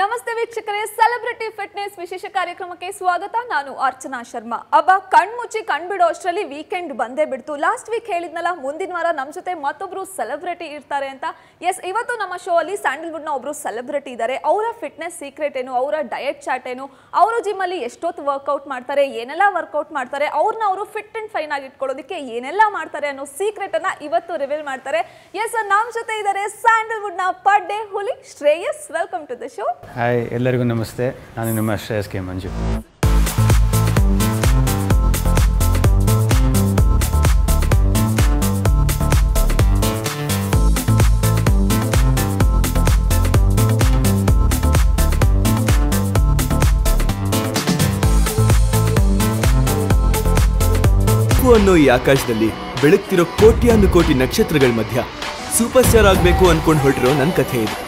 ನಮಸ್ತೆ ವೀಕ್ಷಕರೇ celebrity fitness ವಿಶೇಷ ಕಾರ್ಯಕ್ರಮಕ್ಕೆ ಸ್ವಾಗತ ನಾನು ಅರ್ಚನಾ ಶರ್ಮಾ ಅಬ್ಬ ಕಣ್ಮುಚ್ಚಿ ಕಣ್ಬಿಡೋ ಅಷ್ಟರಲ್ಲಿ ವೀಕೆಂಡ್ ಬಂದೇ ಬಿಡ್ತು ಲಾಸ್ಟ್ ವೀಕ್ ಹೇಳಿದ್ನಲ್ಲ ಮುಂದಿನ ವಾರ ನಮ್ಮ ಜೊತೆ ಮತ್ತೊಬ್ರು ಸೆಲೆಬ್ರಿಟಿ ಇರ್ತಾರೆ ಅಂತ ಎಸ್ ಇವತ್ತು ನಮ್ಮ ಶೋ ಅಲ್ಲಿ ಸ್ಯಾಂಡಲ್ವುಡ್ನ ಒಬ್ರು ಸೆಲೆಬ್ರಿಟಿ ಇದ್ದಾರೆ ಅವರ ಫಿಟ್ನೆಸ್ ಸೀಕ್ರೆಟ್ ಏನು ಅವರ ಡಯಟ್ ಚಾರ್ಟ್ ಏನು ಅವರು ಜಿಮ್ ಅಲ್ಲಿ ಎಷ್ಟೊತ್ತು ವರ್ಕೌಟ್ ಮಾಡ್ತಾರೆ ಏನೆಲ್ಲ ವರ್ಕೌಟ್ ಮಾಡ್ತಾರೆ ಅವ್ರನ್ನ ಅವರು ಫಿಟ್ ಅಂಡ್ ಫೈನ್ ಆಗಿ ಇಟ್ಕೊಳ್ಳೋದಕ್ಕೆ ಏನೆಲ್ಲ ಮಾಡ್ತಾರೆ ಅನ್ನೋ ಸೀಕ್ರೆಟ್ ಅನ್ನ ಇವತ್ತು ರಿವೀಲ್ ಮಾಡ್ತಾರೆ ಎಸ್ ನಮ್ಮ ಜೊತೆ ಇದ್ದಾರೆ ಸ್ಯಾಂಡಲ್ವುಡ್ ನ Padde Huli Shreyas welcome to the show hi ಎಲ್ಲರಿಗೂ ನಮಸ್ತೆ ನಾನು ನಿಮ್ಮ ಶ್ರೇಯಸ್ ಕೆ ಮಂಜು ಬೆಳಕು ಅನ್ನೋ ಈ ಆಕಾಶದಲ್ಲಿ ಬೆಳಗ್ತಿರೋ ಕೋಟ್ಯಾನು ಕೋಟಿ ನಕ್ಷತ್ರಗಳ ಮಧ್ಯ ಸೂಪರ್ ಸ್ಟಾರ್ ಆಗ್ಬೇಕು ಅನ್ಕೊಂಡು ಹೊರಟಿರೋ ನನ್ನ ಕಥೆ ಇದು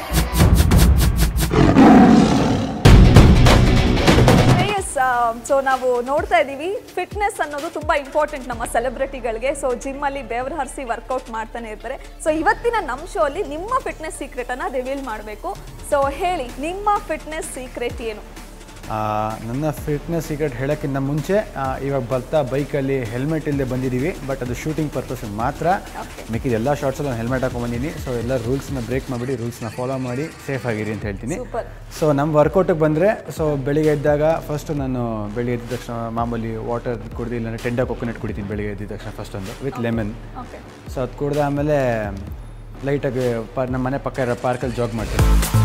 ಎಸ್ ಸೊ ನಾವು ನೋಡ್ತಾ ಇದ್ದೀವಿ ಫಿಟ್ನೆಸ್ ಅನ್ನೋದು ತುಂಬಾ ಇಂಪಾರ್ಟೆಂಟ್ ನಮ್ಮ ಸೆಲೆಬ್ರಿಟಿಗಳಿಗೆ ಸೊ ಜಿಮ್ ಅಲ್ಲಿ ಬೆವರು ಹರಿಸಿ ವರ್ಕೌಟ್ ಮಾಡ್ತಾನೆ ಇರ್ತಾರೆ ಸೊ ಇವತ್ತಿನ ನಮ್ಮ ಶೋ ಅಲ್ಲಿ ನಿಮ್ಮ ಫಿಟ್ನೆಸ್ ಸೀಕ್ರೆಟ್ ಅನ್ನ ರಿವೀಲ್ ಮಾಡಬೇಕು ಸೊ ಹೇಳಿ ನಿಮ್ಮ ಫಿಟ್ನೆಸ್ ಸೀಕ್ರೆಟ್ ಏನು ಆ, ನನ್ನ ಫಿಟ್ನೆಸ್ ಸೀಕ್ರೆಟ್ ಹೇಳೋಕ್ಕಿಂತ ಮುಂಚೆ ಆ, ಇವಾಗ ಬರ್ತಾ ಬೈಕಲ್ಲಿ ಹೆಲ್ಮೆಟ್ ಇಲ್ಲದೆ ಬಂದಿದ್ದೀವಿ ಬಟ್ ಅದು ಶೂಟಿಂಗ್ ಪರ್ಪಸ್ ಮಾತ್ರ ಮಿಕ್ಕಿದ ಎಲ್ಲ ಶಾರ್ಟ್ಸಲ್ಲಿ ನಾನು ಹೆಲ್ಮೆಟ್ ಹಾಕೊಂಡ್ಬಂದಿನಿ ಸೊ ಎಲ್ಲ ರೂಲ್ಸ್ನ ಬ್ರೇಕ್ ಮಾಡಿಬಿಡಿ ರೂಲ್ಸ್ನ ಫಾಲೋ ಮಾಡಿ ಸೇಫ್ ಆಗಿರಿ ಅಂತ ಹೇಳ್ತೀನಿ ಸೂಪರ್ ಸೊ ನಮ್ಮ ವರ್ಕೌಟಿಗೆ ಬಂದರೆ ಸೊ ಬೆಳಿಗ್ಗೆ ಎದ್ದಾಗ ಫಸ್ಟು ನಾನು ಬೆಳಿಗ್ಗೆ ಎದ್ದ ತಕ್ಷಣ ಮಾಮೂಲಿ ವಾಟರ್ ಕುಡ್ದು ಇಲ್ಲಾಂದರೆ ಟೆಂಡ ಕೊಕೊನಟ್ ಕುಡಿತೀನಿ ಬೆಳಿಗ್ಗೆ ಎದ್ದ ತಕ್ಷಣ ಫಸ್ಟ್ ಒಂದು ವಿತ್ ಲೆಮನ್ ಓಕೆ ಸೊ ಅದು ಕುಡ್ದು ಆಮೇಲೆ ಲೈಟಾಗಿ ಪಾ ನಮ್ಮ ಮನೆ ಪಕ್ಕ ಇರೋ ಪಾರ್ಕಲ್ಲಿ ಜಾಗ್ ಮಾಡ್ತೀನಿ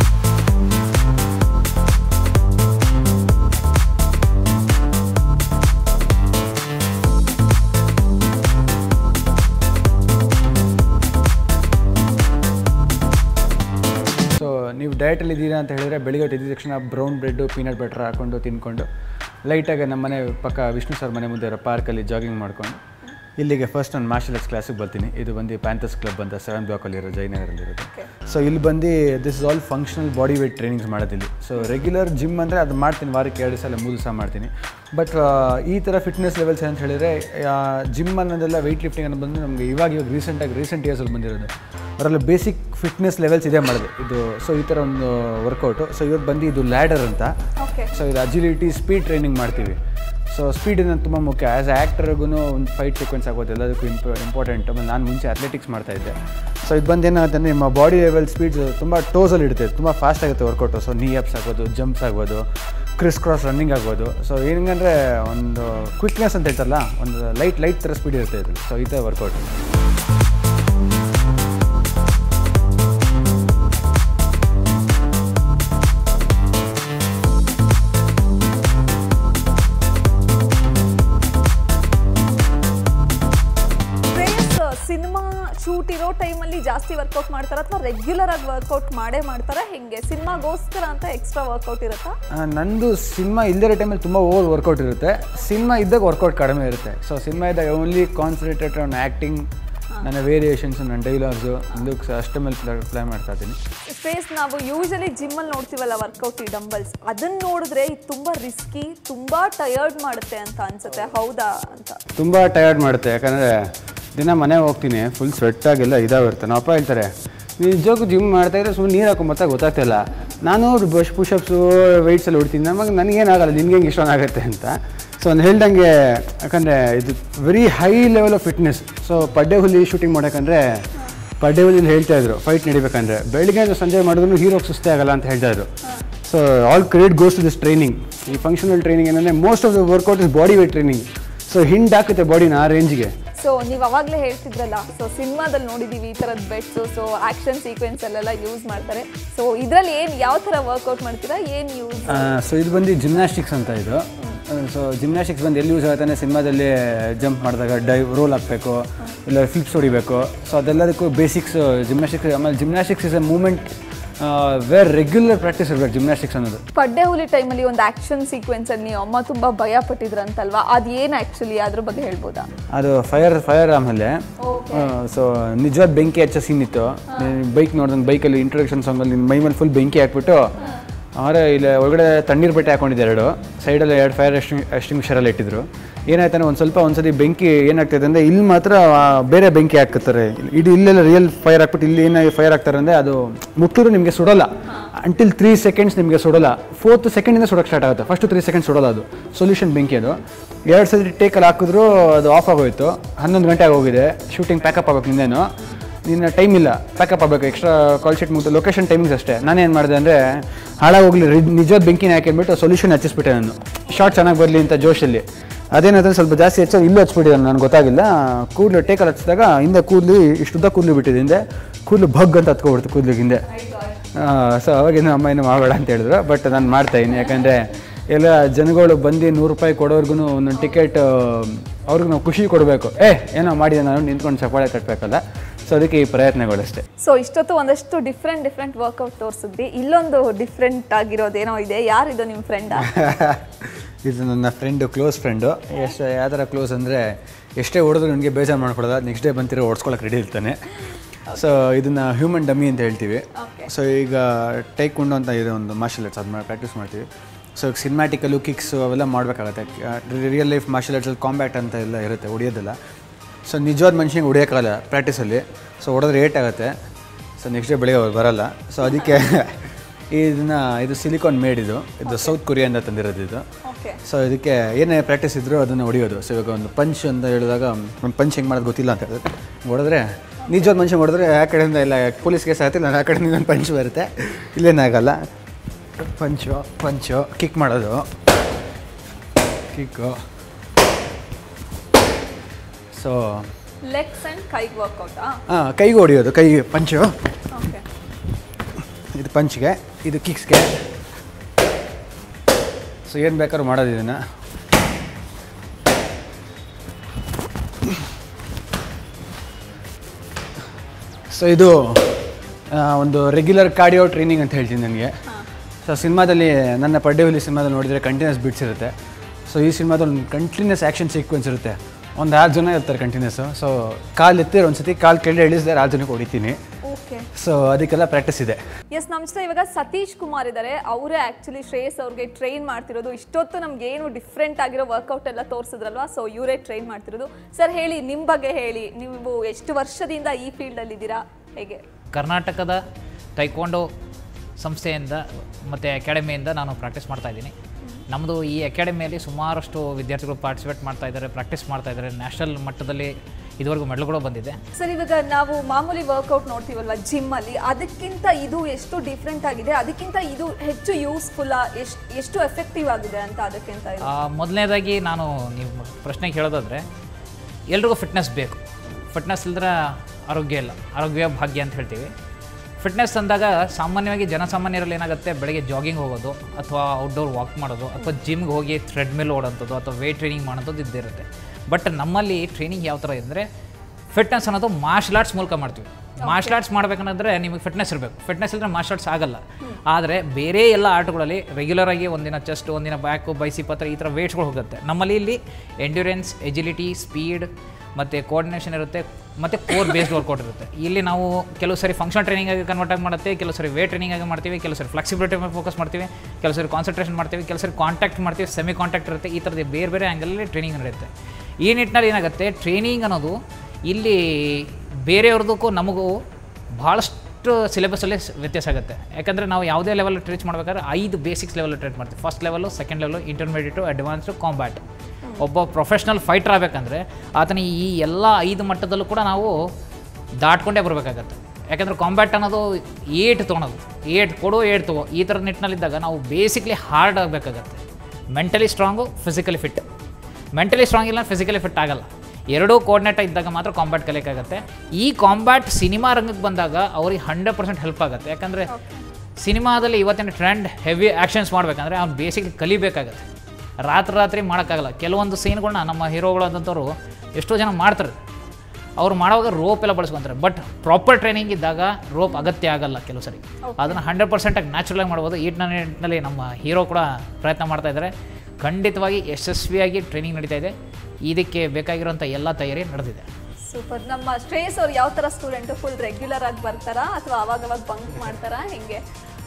ಸೊ ನೀವು ಡಯಟಲ್ಲಿ ಇದ್ದೀರಾ ಅಂತ ಹೇಳಿದ್ರೆ ಬೆಳಿಗ್ಗೆ ಹೊತ್ತು ಎದ್ದ ತಕ್ಷಣ ಬ್ರೌನ್ ಬ್ರೆಡ್ಡು ಪೀನಟ್ ಬಟರ್ ಹಾಕೊಂಡು ತಿನ್ಕೊಂಡು ಲೈಟಾಗಿ ನಮ್ಮ ಮನೆ ಪಕ್ಕ ವಿಷ್ಣು ಸರ್ ಮನೆ ಮುಂದೆ ಇರೋ ಪಾರ್ಕಲ್ಲಿ ಜಾಗಿಂಗ್ ಮಾಡ್ಕೊಂಡು ಇಲ್ಲಿಗೆ ಫಸ್ಟ್ ನಾನು ಮಾರ್ಷಲ್ ಆರ್ಟ್ಸ್ ಕ್ಲಾಸಿಗೆ ಬರ್ತೀನಿ ಇದು ಬಂದು ಪ್ಯಾಂಥರ್ಸ್ ಕ್ಲಬ್ ಅಂತ ಸೆವೆನ್ ಬ್ಲಾಕಲ್ಲಿರೋ ಜಯನಗರಲ್ಲಿರೋದು ಸೊ ಇಲ್ಲಿ ಬಂದು this is all functional body weight trainings ಮಾಡೋದಿಲ್ಲಿ ಸೊ ರೆಗ್ಯುಲರ್ ಜಿಮ್ ಅಂದರೆ ಅದು ಮಾಡ್ತೀನಿ ವಾರಕ್ಕೆ ಎರಡು ಸಲ ಮೂರು ಸಲ ಮಾಡ್ತೀನಿ ಬಟ್ ಈ ಥರ ಫಿಟ್ನೆಸ್ ಲೆವೆಲ್ಸ್ ಅಂತ ಹೇಳಿದರೆ ಜಿಮ್ ಅನ್ನೋದೆಲ್ಲ ವೆಯ್ಟ್ ಲಿಫ್ಟಿಂಗ್ ಅನ್ನೋದು ಬಂದು ನಮಗೆ ಇವಾಗ ಇವಾಗ ರೀಸೆಂಟಾಗಿ ರೀಸೆಂಟ್ ಇಯರ್ಸಲ್ಲಿ ಬಂದಿರೋದು ಅದರಲ್ಲಿ ಬೇಸಿಕ್ ಫಿಟ್ನೆಸ್ ಲೆವೆಲ್ಸ್ ಇದೆ ಮಾಡೋದು ಇದು ಸೊ ಈ ಥರ ಒಂದು ವರ್ಕೌಟು ಸೊ ಇವತ್ತು ಬಂದು ಇದು ಲ್ಯಾಡರ್ ಅಂತ ಓಕೆ ಸೊ ಇದು ಅಜಿಲಿಟಿ ಸ್ಪೀಡ್ ಟ್ರೈನಿಂಗ್ ಮಾಡ್ತೀವಿ ಸೊ ಸ್ಪೀಡ್ ಅನ್ನೋದು ತುಂಬ ಮುಖ್ಯ ಆ್ಯಸ್ ಆ್ಯಕ್ಟರ್ಗೂ ಒಂದು ಫೈಟ್ ಸೀಕ್ವೆನ್ಸ್ ಆಗೋದು ಎಲ್ಲದಕ್ಕೂ ಇಂಪ ಇಂಪಾರ್ಟೆಂಟ್ ಆಮೇಲೆ ನಾನು ಮುಂಚೆ ಅಥ್ಲೆಟಿಕ್ಸ್ ಮಾಡ್ತಾ ಇದ್ದೆ ಸೊ ಇದು ಬಂದು ಏನಾಗುತ್ತೆ ಅಂದರೆ ನಿಮ್ಮ ಬಾಡಿ ಲೆವೆಲ್ ಸ್ಪೀಡ್ಸ್ ತುಂಬ ಟೋಸಲ್ಲಿ ಇಡುತ್ತೆ ತುಂಬ ಫಾಸ್ಟ್ ಆಗುತ್ತೆ ವರ್ಕೌಟು ಸೊ ನೀ ಅಪ್ಸ್ ಆಗೋದು ಜಂಪ್ಸ್ ಆಗೋದು ಕ್ರಿಸ್ ಕ್ರಾಸ್ ರನ್ನಿಂಗ್ ಆಗ್ಬೋದು ಸೊ ಏನಂದರೆ ಒಂದು ಕ್ವಿಕ್ನೆಸ್ ಅಂತ ಹೇಳ್ತಾರಲ್ಲ ಒಂದು ಲೈಟ್ ಲೈಟ್ ಥರ ಸ್ಪೀಡ್ ಇರುತ್ತೆ ಇದು ಸೊ ಈ ಥರ ವರ್ಕೌಟ್ ಶ್ರೇಯಸ್ ಸಿನಿಮಾ ಶೂಟ್ ಇರೋ ಟೈಮಲ್ಲಿ ಜಾಸ್ತಿ ವರ್ಕೌಟ್ ಮಾಡ್ತಾರ ಅಥವಾ ರೆಗ್ಯುಲರ್ ಆಗಿ ವರ್ಕೌಟ್ ಮಾಡೇ ಮಾಡ್ತಾರ ಹೆಂಗೆ ಸಿನಿಮಾಗೋಸ್ಕರ ಅಂತ ಎಕ್ಸ್ಟ್ರಾ ವರ್ಕೌಟ್ ಇರುತ್ತಾ ಆ, ನಂದು ಸಿನಿಮಾ ಇಲ್ಲದಿರೋ ಟೈಮಲ್ಲಿ ತುಂಬ ಓವರ್ ವರ್ಕೌಟ್ ಇರುತ್ತೆ ಸಿನಿಮಾ ಇದ್ದಾಗ ವರ್ಕೌಟ್ ಕಡಿಮೆ ಇರುತ್ತೆ ಸೊ ಸಿನಿಮಾ ಇದ್ದಾಗ ಓನ್ಲಿ ಕಾನ್ಸಂಟ್ರೇಟೆಡ್ ಆನ್ ಆ್ಯಕ್ಟಿಂಗ್ ನನ್ನ ವೇರಿಯೇಷನ್ಸ್ ನನ್ನ ಡೈಲಾಗ್ಸು ಲುಕ್ಸ್ ಅಷ್ಟೇ ಮೇಲೆ ಪ್ಲಾ ಪ್ಲ್ಯಾನ್ ಮಾಡ್ತಾ ಇದ್ದೀನಿ ಸ್ಪೇಸ್ ನಾವು ಯೂಶಲಿ ಜಿಮ್ಮಲ್ಲಿ ನೋಡ್ತೀವಲ್ಲ ವರ್ಕೌಟ್ ಈ ಡಂಬಲ್ಸ್ ಅದನ್ನ ನೋಡಿದ್ರೆ ಇದು ತುಂಬಾ ರಿಸ್ಕಿ ತುಂಬಾ ಟಯರ್ಡ್ ಮಾಡುತ್ತೆ ಅಂತ ಅನ್ಸುತ್ತೆ ಹೌದಾ ಅಂತ ತುಂಬ ಟಯರ್ಡ್ ಮಾಡುತ್ತೆ ಯಾಕಂದರೆ ದಿನ ಮನೆಗೆ ಹೋಗ್ತೀನಿ ಫುಲ್ ಸ್ವೆಟ್ಟಾಗೆಲ್ಲ ಇದಾಗಿರುತ್ತೆ ನಮ್ಮ ಅಪ್ಪ ಹೇಳ್ತಾರೆ ನೀನು ನಿಜಕ್ಕೂ ಜಿಮ್ ಮಾಡ್ತಾ ಇದ್ರೆ ಸುಮ್ಮನೆ ನೀರು ಹಾಕೊಂಬತ್ತಾ ಗೊತ್ತಾಗ್ತಿಲ್ಲ ನಾನು ಬಶ್ ಪುಷಪ್ಸು ವೆಯ್ಟ್ಸ್ ಎಲ್ಲ ಹೊಡ್ತೀನಿ ನಮಗೆ ನನಗೇನಾಗಲ್ಲ ನಿನ್ಗೆ ಹೆಂಗೆ ಇಷ್ಟೊಂದಾಗುತ್ತೆ ಅಂತ ಸೊ ನಾನು ಹೇಳ್ದಂಗೆ ಯಾಕಂದರೆ ಇದು very high level of fitness so Padde Huli shooting ಮಾಡೋಕ್ಕಂದ್ರೆ ಪಡ್ಡೆ ಹುಲಿಲಿ ಹೇಳ್ತಾ ಇದ್ರು ಫೈಟ್ ನಡಿಬೇಕಂದ್ರೆ ಬೆಳಿಗ್ಗೆ ಇಂದ ಸಂಜೆ ಮಾಡಿದ್ರು ಹೀರೋಗೆ ಸುಸ್ತೇ ಆಗಲ್ಲ ಅಂತ ಹೇಳ್ತಾ ಇದ್ರು so all credit goes to this training ಈ ಫಂಕ್ಷನಲ್ ಟ್ರೈನಿಂಗ್ ಏನಂದರೆ most of the workout is body weight training so ಹಿಂಡ್ ಹಾಕುತ್ತೆ ಬಾಡಿನ ಆ ರೇಂಜ್ಗೆ ಸೊ ನೀವು ಅವಾಗಲೇ ಹೇಳ್ತಿದ್ರಲ್ಲ ಸೊ ಸಿನಿಮಾದಲ್ಲಿ ನೋಡಿದೀವಿ ಈ ಥರದ ಬೆಟ್ಸು ಸೊ ಆಕ್ಷನ್ ಸೀಕ್ವೆನ್ಸ್ ಅಲ್ಲೆಲ್ಲ ಯೂಸ್ ಮಾಡ್ತಾರೆ ಸೊ ಇದರಲ್ಲಿ ಏನು ಯಾವ ಥರ ವರ್ಕೌಟ್ ಮಾಡ್ತೀರಾ ಏನು ಯೂಸ್ ಸೊ ಇದು ಬಂದು ಜಿಮ್ನಾಸ್ಟಿಕ್ಸ್ ಅಂತ ಇದು ಸೊ ಜಿಮ್ನಾಸ್ಟಿಕ್ಸ್ ಬಂದು ಎಲ್ಲಿ ಯೂಸ್ ಆಗುತ್ತೆ ಸಿನಿಮಾದಲ್ಲಿ ಜಂಪ್ ಮಾಡಿದಾಗ ಡೈ ರೋಲ್ ಹಾಕಬೇಕು ಇಲ್ಲ ಫ್ಲಿಪ್ಸ್ ಹೊಡಿಬೇಕು ಸೊ ಅದೆಲ್ಲದಕ್ಕೂ ಬೇಸಿಕ್ಸ್ ಜಿಮ್ನಾಸ್ಟಿಕ್ಸ್ ಆಮೇಲೆ gymnastics is a movement where regular practice ಇರಬೇಕು ಜಿಮ್ನಾಸ್ಟಿಕ್ಸ್ ಅನ್ನೋದು ಪಡ್ಡೆ ಹುಲಿ ಟೈಮಲ್ಲಿ ಒಂದು ಆಕ್ಷನ್ ಸೀಕ್ವೆನ್ಸ್ ಅಲ್ಲಿ ನೀವು ಅಮ್ಮ ತುಂಬಾ ಭಯ ಪಟ್ಟಿದ್ರಂತಲ್ವಾ ಅದೇನು ಆಕ್ಚುಲಿ ಅದ್ರ ಬಗ್ಗೆ ಹೇಳ್ಬೋದಾ ಅದು ಫೈರ್ ಫೈರ್ ಆಮೇಲೆ ಸೊ ನಿಜವಾದ ಬೆಂಕಿ ಹಚ್ಚೋ ಸೀನ್ ಇತ್ತು ಬೈಕ್ ನೋಡ್ದಂಗೆ ಬೈಕಲ್ಲಿ ಇಂಟ್ರೊಡಕ್ಷನ್ ಸಾಂಗಲ್ಲಿ ನಿನ್ನ ಮೈ ಮೇಲೆ ಫುಲ್ ಬೆಂಕಿ ಹಾಕ್ಬಿಟ್ಟು ಅವರೇ ಇಲ್ಲಿ ಒಳಗಡೆ ತಣ್ಣೀರು ಬಟ್ಟೆ ಹಾಕೊಂಡಿದ್ದೆ ಎರಡು ಸೈಡಲ್ಲಿ ಎರಡು ಫೈರ್ ಎಸ್ಟಿಂಗ್ ಎಸ್ಟಿಂಗ್ವಿಷರಲ್ಲಿ ಇಟ್ಟಿದ್ರು ಏನಾಯ್ತಾನೆ ಒಂದು ಸ್ವಲ್ಪ ಒಂದ್ಸತಿ ಬೆಂಕಿ ಏನಾಗ್ತದೆ ಅಂದರೆ ಇಲ್ಲಿ ಮಾತ್ರ ಆ, ಬೇರೆ ಬೆಂಕಿ ಹಾಕ್ತಾರೆ ಇದು ಇಲ್ಲೆಲ್ಲ ರಿಯಲ್ ಫೈರ್ ಹಾಕ್ಬಿಟ್ಟು ಇಲ್ಲಿ ಏನಾಗಿ ಫೈರ್ ಹಾಕ್ತಾರೆ ಅಂದರೆ ಅದು ಮುಟ್ಟಿದ್ರು ನಿಮಗೆ ಸುಡೋಲ್ಲ ಅಂಟಿಲ್ ತ್ರೀ ಸೆಕೆಂಡ್ಸ್ ನಿಮಗೆ ಸುಡೋಲ್ಲ ಫೋರ್ತ್ ಸೆಕೆಂಡಿಂದ ಸುಡೋಕ್ಕೆ ಸ್ಟಾರ್ಟ್ ಆಗುತ್ತೆ ಫಸ್ಟ್ ತ್ರೀ ಸೆಕೆಂಡ್ಸ್ ಸುಡೋಲ್ಲ ಅದು ಸೊಲ್ಯೂಷನ್ ಬೆಂಕಿ ಅದು ಎರಡು ಸತಿ ಟೇಕಲ್ಲಿ ಹಾಕಿದ್ರು ಅದು ಆಫ್ ಆಗೋಯ್ತು ಹನ್ನೊಂದು ಗಂಟೆ ಆಗೋಗಿದೆ ಶೂಟಿಂಗ್ ಪ್ಯಾಕಪ್ ಆಗಬೇಕು ಹಿಂದೇನು ನಿನ್ನ ಟೈಮ್ ಇಲ್ಲ ಪ್ಯಾಕಪ್ ಆಗಬೇಕು ಎಕ್ಸ್ಟ್ರಾ ಕಾಲ್ ಶೀಟ್ ಮುಗಿದು ಲೊಕೇಶನ್ ಟೈಮಿಂಗ್ಸ್ ಅಷ್ಟೇ ನಾನೇನು ಮಾಡಿದೆ ಅಂದರೆ ಹಾಳಾಗೋಗ್ಲಿ ನಿಜವಾದ ಬೆಂಕಿನ ಹಾಕಿಬಿಟ್ಟು ಸೊಲ್ಯೂಷನ್ ಹಚ್ಚಿಸ್ಬಿಟ್ಟೆ ನಾನು ಶಾರ್ಟ್ ಚೆನ್ನಾಗಿ ಬರಲಿ ಅಂತ ಜೋಶಲ್ಲಿ ಅದೇನಾದ್ರೆ ಸ್ವಲ್ಪ ಜಾಸ್ತಿ ಹೆಚ್ಚಾಗಿ ಇಲ್ಲೂ ಹಚ್ಬಿಟ್ಟಿದ್ದಾನೆ ನನಗೆ ಗೊತ್ತಾಗಿಲ್ಲ ಕೂದಲು ಟೇಕಲ್ಲಿ ಹಚ್ಚಿದಾಗ ಹಿಂದೆ ಕೂದಲು ಇಷ್ಟುದ್ದ ಕೂದಲು ಬಿಟ್ಟಿದೆ ಹಿಂದೆ ಕೂದಲು ಭಗ್ ಅಂತ ಹತ್ಕೊಬಿಡ್ತು ಕೂದಲಿಗೆ ಹಿಂದೆ ಸೊ ಅವಾಗಿನ ಅಮ್ಮ ಏನು ಮಾಡಬೇಡ ಅಂತ ಹೇಳಿದ್ರು ಬಟ್ ನಾನು ಮಾಡ್ತಾಯಿದ್ದೀನಿ ಯಾಕಂದರೆ ಎಲ್ಲ ಜನಗಳು ಬಂದು ನೂರು ರೂಪಾಯಿ ಕೊಡೋರ್ಗು ಒಂದೊಂದು ಟಿಕೆಟ್ ಅವ್ರಿಗೆ ನಾವು ಖುಷಿ ಕೊಡಬೇಕು ಏ ಏನೋ ಮಾಡಿದೆ ನಾನು ನಿಂತ್ಕೊಂಡು ಚಪ್ಪಾಳೆ ತಟ್ಟಬೇಕಲ್ಲ ಸೊ ಅದಕ್ಕೆ ಈ ಪ್ರಯತ್ನಗಳಷ್ಟೇ ಸೊ ಇಷ್ಟೊತ್ತು ಒಂದಷ್ಟು ಡಿಫ್ರೆಂಟ್ ಡಿಫ್ರೆಂಟ್ ವರ್ಕೌಟ್ ತೋರಿಸಿದ್ವಿ ಇಲ್ಲೊಂದು ಡಿಫ್ರೆಂಟ್ ಆಗಿರೋದೇನೋ ಇದೆ ಯಾರಿದು ನಿಮ್ಮ ಫ್ರೆಂಡಾ ಇದು ನನ್ನ ಫ್ರೆಂಡು ಕ್ಲೋಸ್ ಫ್ರೆಂಡು ಎಷ್ಟು ಯಾವ ಥರ ಕ್ಲೋಸ್ ಅಂದರೆ ಎಷ್ಟೇ ಹೊಡೆದ್ರು ನನಗೆ ಬೇಜಾರು ಮಾಡ್ಕೊಡೋದು ನೆಕ್ಸ್ಟ್ ಡೇ ಬಂತಿರೋ ಓಡಿಸ್ಕೊಳಕ್ಕೆ ರೆಡಿ ಇರ್ತಾನೆ ಸೊ ಇದನ್ನು ಹ್ಯೂಮನ್ ಡಮ್ಮಿ ಅಂತ ಹೇಳ್ತೀವಿ ಸೊ ಈಗ ಟೈಕೊಂಡು ಅಂತ ಇದೆ ಒಂದು ಮಾರ್ಷಲ್ ಆರ್ಟ್ಸ್ ಅದು ಪ್ರಾಕ್ಟೀಸ್ ಮಾಡ್ತೀವಿ ಸೊ ಈಗ ಸಿನಿಮ್ಯಾಟಿಕಲ್ಲು ಕಿಕ್ಸು ಅವೆಲ್ಲ ಮಾಡಬೇಕಾಗತ್ತೆ ರಿಯಲ್ ಲೈಫ್ ಮಾರ್ಷಲ್ ಆರ್ಟ್ಸಲ್ಲಿ ಕಾಂಬ್ಯಾಟ್ ಅಂತ ಎಲ್ಲ ಇರುತ್ತೆ ಹೊಡಿಯೋದಿಲ್ಲ ಸೊ ನಿಜವಾದ ಮನುಷ್ಯಂಗೆ ಹೊಡಿಯೋಕ್ಕಾಗಲ್ಲ ಪ್ರಾಕ್ಟೀಸಲ್ಲಿ ಸೊ ಹೊಡೆದ್ರೆ ಏಟ್ ಆಗುತ್ತೆ ಸೊ ನೆಕ್ಸ್ಟ್ ಡೇ ಬೆಳಿಗ್ಗೆ ಅವ್ರು ಬರಲ್ಲ ಸೊ ಅದಕ್ಕೆ ಇದನ್ನ ಇದು ಸಿಲಿಕಾನ್ ಮೇಡ್ ಇದು ಇದು ಸೌತ್ ಕೊರಿಯಾದಿಂದ ತಂದಿರೋದು ಇದು ಓಕೆ ಸೊ ಇದಕ್ಕೆ ಏನೇ ಪ್ರಾಕ್ಟೀಸ್ ಇದ್ದರೂ ಅದನ್ನು ಹೊಡಿಯೋದು ಸೊ ಇವಾಗ ಒಂದು ಪಂಚ್ ಅಂತ ಹೇಳಿದಾಗ ಒಂದು ಪಂಚ್ ಹೆಂಗೆ ಮಾಡೋದು ಗೊತ್ತಿಲ್ಲ ಅಂತ ಹೇಳಿದ್ರೆ ಹೊಡೆದ್ರೆ ನಿಜವಾದ ಮನುಷ್ಯ ಹೊಡೆದ್ರೆ ಆ ಕಡೆಯಿಂದ ಇಲ್ಲ ಪೊಲೀಸ್ ಕೇಸ್ ಆಗುತ್ತೆ ನಾನು ಆ ಕಡೆಯಿಂದ ಒಂದು ಪಂಚ್ ಬರುತ್ತೆ ಇಲ್ಲೇನಾಗಲ್ಲ ಪಂಚು ಪಂಚು ಕಿಕ್ ಮಾಡೋದು ಕಿಕ್ಕು ಸೊ ಲೆಗ್ಸ್ ಅಂಡ್ ಕೈಗೆ ವರ್ಕೌಟಾ ಹಾಂ ಕೈಗೆ ಹೊಡಿಯೋದು ಕೈಗೆ ಪಂಚು ಓಕೆ ಇದು ಪಂಚ್ಗೆ ಇದು ಕಿಕ್ಸ್ಗೆ ಸೊ ಏನು ಬೇಕಾದ್ರೂ ಮಾಡೋದು ಇದನ್ನು ಸೊ ಇದು ಆ, ಒಂದು ರೆಗ್ಯುಲರ್ ಕಾರ್ಡಿಯೋ ಟ್ರೈನಿಂಗ್ ಅಂತ ಹೇಳ್ತೀನಿ ನನಗೆ ಸೊ ಸಿನಿಮಾದಲ್ಲಿ ನನ್ನ ಪಡ್ಡೆ ಹುಲಿ ಸಿನಿಮಾದಲ್ಲಿ ನೋಡಿದರೆ ಕಂಟಿನ್ಯೂಸ್ ಬಿಟ್ಸ್ ಇರುತ್ತೆ ಸೊ ಈ ಸಿನಿಮಾದಲ್ಲಿ ಒಂದು ಕಂಟಿನ್ಯೂಸ್ ಆ್ಯಕ್ಷನ್ ಸೀಕ್ವೆನ್ಸ್ ಇರುತ್ತೆ ಒಂದು ಆರು ಜನ ಇರ್ತಾರೆ ಕಂಟಿನ್ಯೂಸು ಸೊ ಕಾಲು ಎತ್ತಿರ ಒಂದು ಸತಿ ಕಾಲು ಕೆಳಗೆ ಇಳಿಸಿದ್ರೆ ಆರು ಜನಕ್ಕೆ ಹೊಡಿತೀನಿ ಓಕೆ ಸೊ ಅದಕ್ಕೆಲ್ಲ ಪ್ರಾಕ್ಟೀಸ್ ಇದೆ ಎಸ್ ನಮ್ಮ ಜೊತೆ ಇವಾಗ ಸತೀಶ್ ಕುಮಾರ್ ಇದ್ದಾರೆ ಅವರೇ ಆ್ಯಕ್ಚುಲಿ ಶ್ರೇಯಸ್ ಅವ್ರಿಗೆ ಟ್ರೈನ್ ಮಾಡ್ತಿರೋದು ಇಷ್ಟೊತ್ತು ನಮ್ಗೆ ಏನು ಡಿಫ್ರೆಂಟ್ ಆಗಿರೋ ವರ್ಕೌಟ್ ಎಲ್ಲ ತೋರಿಸಿದ್ರಲ್ವಾ ಸೊ ಇವರೇ ಟ್ರೈನ್ ಮಾಡ್ತಿರೋದು ಸರ್ ಹೇಳಿ ನಿಮ್ಮ ಬಗ್ಗೆ ಹೇಳಿ ನೀವು ಎಷ್ಟು ವರ್ಷದಿಂದ ಈ ಫೀಲ್ಡಲ್ಲಿ ಇದ್ದೀರಾ ಹೇಗೆ ಕರ್ನಾಟಕದ ಟೈಕ್ವಾಂಡೋ ಸಂಸ್ಥೆಯಿಂದ ಮತ್ತು ಅಕಾಡೆಮಿಯಿಂದ ನಾನು ಪ್ರಾಕ್ಟೀಸ್ ಮಾಡ್ತಾ ಇದ್ದೀನಿ ನಮ್ಮದು ಈ ಅಕಾಡೆಮಿಯಲ್ಲಿ ಸುಮಾರಷ್ಟು ವಿದ್ಯಾರ್ಥಿಗಳು ಪಾರ್ಟಿಸಿಪೇಟ್ ಮಾಡ್ತಾ ಇದ್ದಾರೆ ಪ್ರಾಕ್ಟೀಸ್ ಮಾಡ್ತಾ ಇದ್ದಾರೆ ನ್ಯಾಷನಲ್ ಮಟ್ಟದಲ್ಲಿ ಇದುವರೆಗೂ ಮೆಡಲ್ಗಳು ಬಂದಿದೆ ಸರ್ ಇವಾಗ ನಾವು ಮಾಮೂಲಿ ವರ್ಕೌಟ್ ನೋಡ್ತೀವಲ್ವ ಜಿಮ್ ಅಲ್ಲಿ ಅದಕ್ಕಿಂತ ಇದು ಎಷ್ಟು ಡಿಫ್ರೆಂಟ್ ಆಗಿದೆ ಅದಕ್ಕಿಂತ ಇದು ಹೆಚ್ಚು ಯೂಸ್ಫುಲ್ ಎಷ್ಟು ಎಷ್ಟು ಎಫೆಕ್ಟಿವ್ ಆಗಿದೆ ಅಂತ ಅದಕ್ಕಿಂತ ಇದು? ಆ, ಮೊದಲನೇದಾಗಿ ನಾನು ನೀವು ಪ್ರಶ್ನೆಗೆ ಹೇಳೋದಾದರೆ ಎಲ್ರಿಗೂ ಫಿಟ್ನೆಸ್ ಬೇಕು ಫಿಟ್ನೆಸ್ ಇಲ್ಲದ್ರೆ ಆರೋಗ್ಯ ಇಲ್ಲ ಆರೋಗ್ಯ ಭಾಗ್ಯ ಅಂತ ಹೇಳ್ತೀವಿ ಫಿಟ್ನೆಸ್ ಅಂದಾಗ ಸಾಮಾನ್ಯವಾಗಿ ಜನಸಾಮಾನ್ಯರಲ್ಲಿ ಏನಾಗುತ್ತೆ ಬೆಳಗ್ಗೆ ಜಾಗಿಂಗ್ ಹೋಗೋದು ಅಥವಾ ಔಟ್ಡೋರ್ ವಾಕ್ ಮಾಡೋದು ಅಥವಾ ಜಿಮ್ಗೆ ಹೋಗಿ ಥ್ರೆಡ್ಮಿಲ್ ಓಡೋಂಥದ್ದು ಅಥವಾ ವೇಟ್ ಟ್ರೈನಿಂಗ್ ಮಾಡೋದು ಇದ್ದಿರುತ್ತೆ ಬಟ್ ನಮ್ಮಲ್ಲಿ ಟ್ರೈನಿಂಗ್ ಯಾವ ಥರ ಇದ್ದರೆ ಫಿಟ್ನೆಸ್ ಅನ್ನೋದು ಮಾರ್ಷಲ್ ಆರ್ಟ್ಸ್ ಮೂಲಕ ಮಾಡ್ತೀವಿ ಮಾರ್ಷಲ್ ಆರ್ಟ್ಸ್ ಮಾಡ್ಬೇಕಂದ್ರೆ ನಿಮಗೆ ಫಿಟ್ನೆಸ್ ಇರಬೇಕು ಫಿಟ್ನೆಸ್ ಇಲ್ಲದ್ರೆ ಮಾರ್ಷಲ್ ಆರ್ಟ್ಸ್ ಆಗಲ್ಲ ಆದರೆ ಬೇರೆ ಎಲ್ಲ ಆಟಗಳಲ್ಲಿ ರೆಗ್ಯುಲರ್ ಆಗಿ ಒಂದಿನ ಚೆಸ್ಟ್ ಒಂದಿನ ಬ್ಯಾಕು ಬೈಸಿ ಪತ್ರ ಈ ಥರ ವೇಟ್ಸ್ಗಳು ಹೋಗುತ್ತೆ ನಮ್ಮಲ್ಲಿ ಇಲ್ಲಿ ಎಂಡ್ಯೂರೆನ್ಸ್ ಎಜಿಲಿಟಿ ಸ್ಪೀಡ್ ಮತ್ತು ಕೋಆರ್ಡಿನೇಷನ್ ಇರುತ್ತೆ ಮತ್ತು ಕೋರ್ ಬೇಸ್ಡ್ ವರ್ಕೌಟ್ ಇರುತ್ತೆ ಇಲ್ಲಿ ನಾವು ಕೆಲವು ಸರಿ ಫಂಕ್ಷನ್ ಟ್ರೈನಿಂಗ್ ಆಗಿ ಕನ್ವರ್ಟ್ ಆಗಿ ಮಾಡುತ್ತೆ ಕೆಲವು ಸರಿ ವೇಟ್ ಟ್ರೈನಿಂಗ್ ಆಗಿ ಮಾಡ್ತೀವಿ ಕೆಲವು ಸರಿ ಫ್ಲೆಕ್ಸಿಬಿಲಿಟಿ ಮೇಲೆ ಫೋಕಸ್ ಮಾಡ್ತೀವಿ ಕೆಲವು ಸರಿ ಕಾನ್ಸಂಟ್ರೇಷನ್ ಮಾಡ್ತೀವಿ ಕೆಲವು ಸರಿ ಕಾಂಟ್ಯಾಕ್ಟ್ ಮಾಡ್ತೀವಿ ಸೆಮಿ ಕಾಂಟ್ಯಾಕ್ಟ್ ಇರುತ್ತೆ ಈ ಥರದ ಬೇರೆ ಬೇರೆ ಆ್ಯಂಗಲಲ್ಲಿ ಟ್ರೈನಿಂಗ್ ನಡೆಯುತ್ತೆ ಈ ನಿಟ್ಟಿನಲ್ಲಿ ಏನಾಗುತ್ತೆ ಟ್ರೈನಿಂಗ್ ಅನ್ನೋದು ಇಲ್ಲಿ ಬೇರೆಯವ್ರದಕ್ಕೂ ನಮಗೂ ಭಾಳಷ್ಟು ಸಿಲೆಬಸಲ್ಲಿ ವ್ಯತ್ಯಾಸ ಆಗುತ್ತೆ ಯಾಕಂದರೆ ನಾವು ಯಾವುದೇ ಲೆವೆಲ್ ಟ್ರೀಚ್ ಮಾಡ್ಬೇಕಾದ್ರೆ ಐದು ಬೇಸಿಕ್ಸ್ ಲೆವೆಲ್ ಟ್ರೀಟ್ ಮಾಡ್ತೀವಿ first level second level intermediate advanced combat ಒಬ್ಬ ಪ್ರೊಫೆಷ್ನಲ್ ಫೈಟರ್ ಆಗಬೇಕಂದ್ರೆ ಆತನ ಈ ಎಲ್ಲ ಐದು ಮಟ್ಟದಲ್ಲೂ ಕೂಡ ನಾವು ದಾಟ್ಕೊಂಡೇ ಬರಬೇಕಾಗತ್ತೆ ಯಾಕಂದರೆ ಕಾಂಬ್ಯಾಟ್ ಅನ್ನೋದು ಏಟ್ ತೊಗೊಳೋದು ಏಟ್ ಕೊಡು ಏಟ್ ತಗೋ ಈ ಥರದ ನಿಟ್ಟಿನಲ್ಲಿದ್ದಾಗ ನಾವು ಬೇಸಿಕ್ಲಿ ಹಾರ್ಡ್ ಆಗಬೇಕಾಗತ್ತೆ mentally strong physically fit mentally strong ಇಲ್ಲ ಫಿಸಿಕಲಿ ಫಿಟ್ ಆಗಲ್ಲ ಎರಡೂ ಕೋಆರ್ಡಿನೇಟ್ ಇದ್ದಾಗ ಮಾತ್ರ ಕಾಂಬ್ಯಾಟ್ ಕಲಿಯೋಕ್ಕಾಗತ್ತೆ ಈ ಕಾಂಬ್ಯಾಟ್ ಸಿನಿಮಾ ರಂಗಕ್ಕೆ ಬಂದಾಗ ಅವ್ರಿಗೆ ಹಂಡ್ರೆಡ್ ಪರ್ಸೆಂಟ್ ಹೆಲ್ಪ್ ಆಗುತ್ತೆ ಯಾಕಂದರೆ ಸಿನಿಮಾದಲ್ಲಿ ಇವತ್ತಿನ ಟ್ರೆಂಡ್ ಹೆವಿ ಆ್ಯಕ್ಷನ್ಸ್ ಮಾಡಬೇಕಂದ್ರೆ ಅವ್ನು ಬೇಸಿಕ್ಲಿ ಕಲಿಬೇಕಾಗತ್ತೆ ರಾತ್ರಿ ರಾತ್ರಿ ಮಾಡೋಕ್ಕಾಗಲ್ಲ ಕೆಲವೊಂದು ಸೀನ್ಗಳನ್ನ ನಮ್ಮ ಹೀರೋಗಳಾದಂಥವ್ರು ಎಷ್ಟೋ ಜನ ಮಾಡ್ತಾರೆ ಅವ್ರು ಮಾಡುವಾಗ ರೋಪ್ ಎಲ್ಲ ಬಳಸ್ಕೊಂತಾರೆ ಬಟ್ ಪ್ರಾಪರ್ ಟ್ರೈನಿಂಗ್ ಇದ್ದಾಗ ರೋಪ್ ಅಗತ್ಯ ಆಗಲ್ಲ ಕೆಲವು ಸರಿ ಅದನ್ನು ಹಂಡ್ರೆಡ್ ಪರ್ಸೆಂಟಾಗಿ ನ್ಯಾಚುರಲಾಗಿ ಮಾಡ್ಬೋದು ಈ ನಿಟ್ಟಿನಲ್ಲಿ ನಮ್ಮ ಹೀರೋ ಕೂಡ ಪ್ರಯತ್ನ ಮಾಡ್ತಾ ಇದ್ದಾರೆ ಖಂಡಿತವಾಗಿ ಯಶಸ್ವಿಯಾಗಿ ಟ್ರೈನಿಂಗ್ ನಡೀತಾ ಇದೆ ಇದಕ್ಕೆ ಬೇಕಾಗಿರೋಂಥ ಎಲ್ಲ ತಯಾರಿ ನಡೆದಿದೆ ಸೂಪರ್ ನಮ್ಮ ಶ್ರೇಯಸ್ ಅವ್ರು ಯಾವ ಥರ ಸ್ಟೂಡೆಂಟು ಫುಲ್ ರೆಗ್ಯುಲರ್ ಆಗಿ ಬರ್ತಾರಾ ಅಥವಾ ಅವಾಗ ಅವಾಗ ಬಂಕ್ ಮಾಡ್ತಾರಾ ಹೆಂಗೆ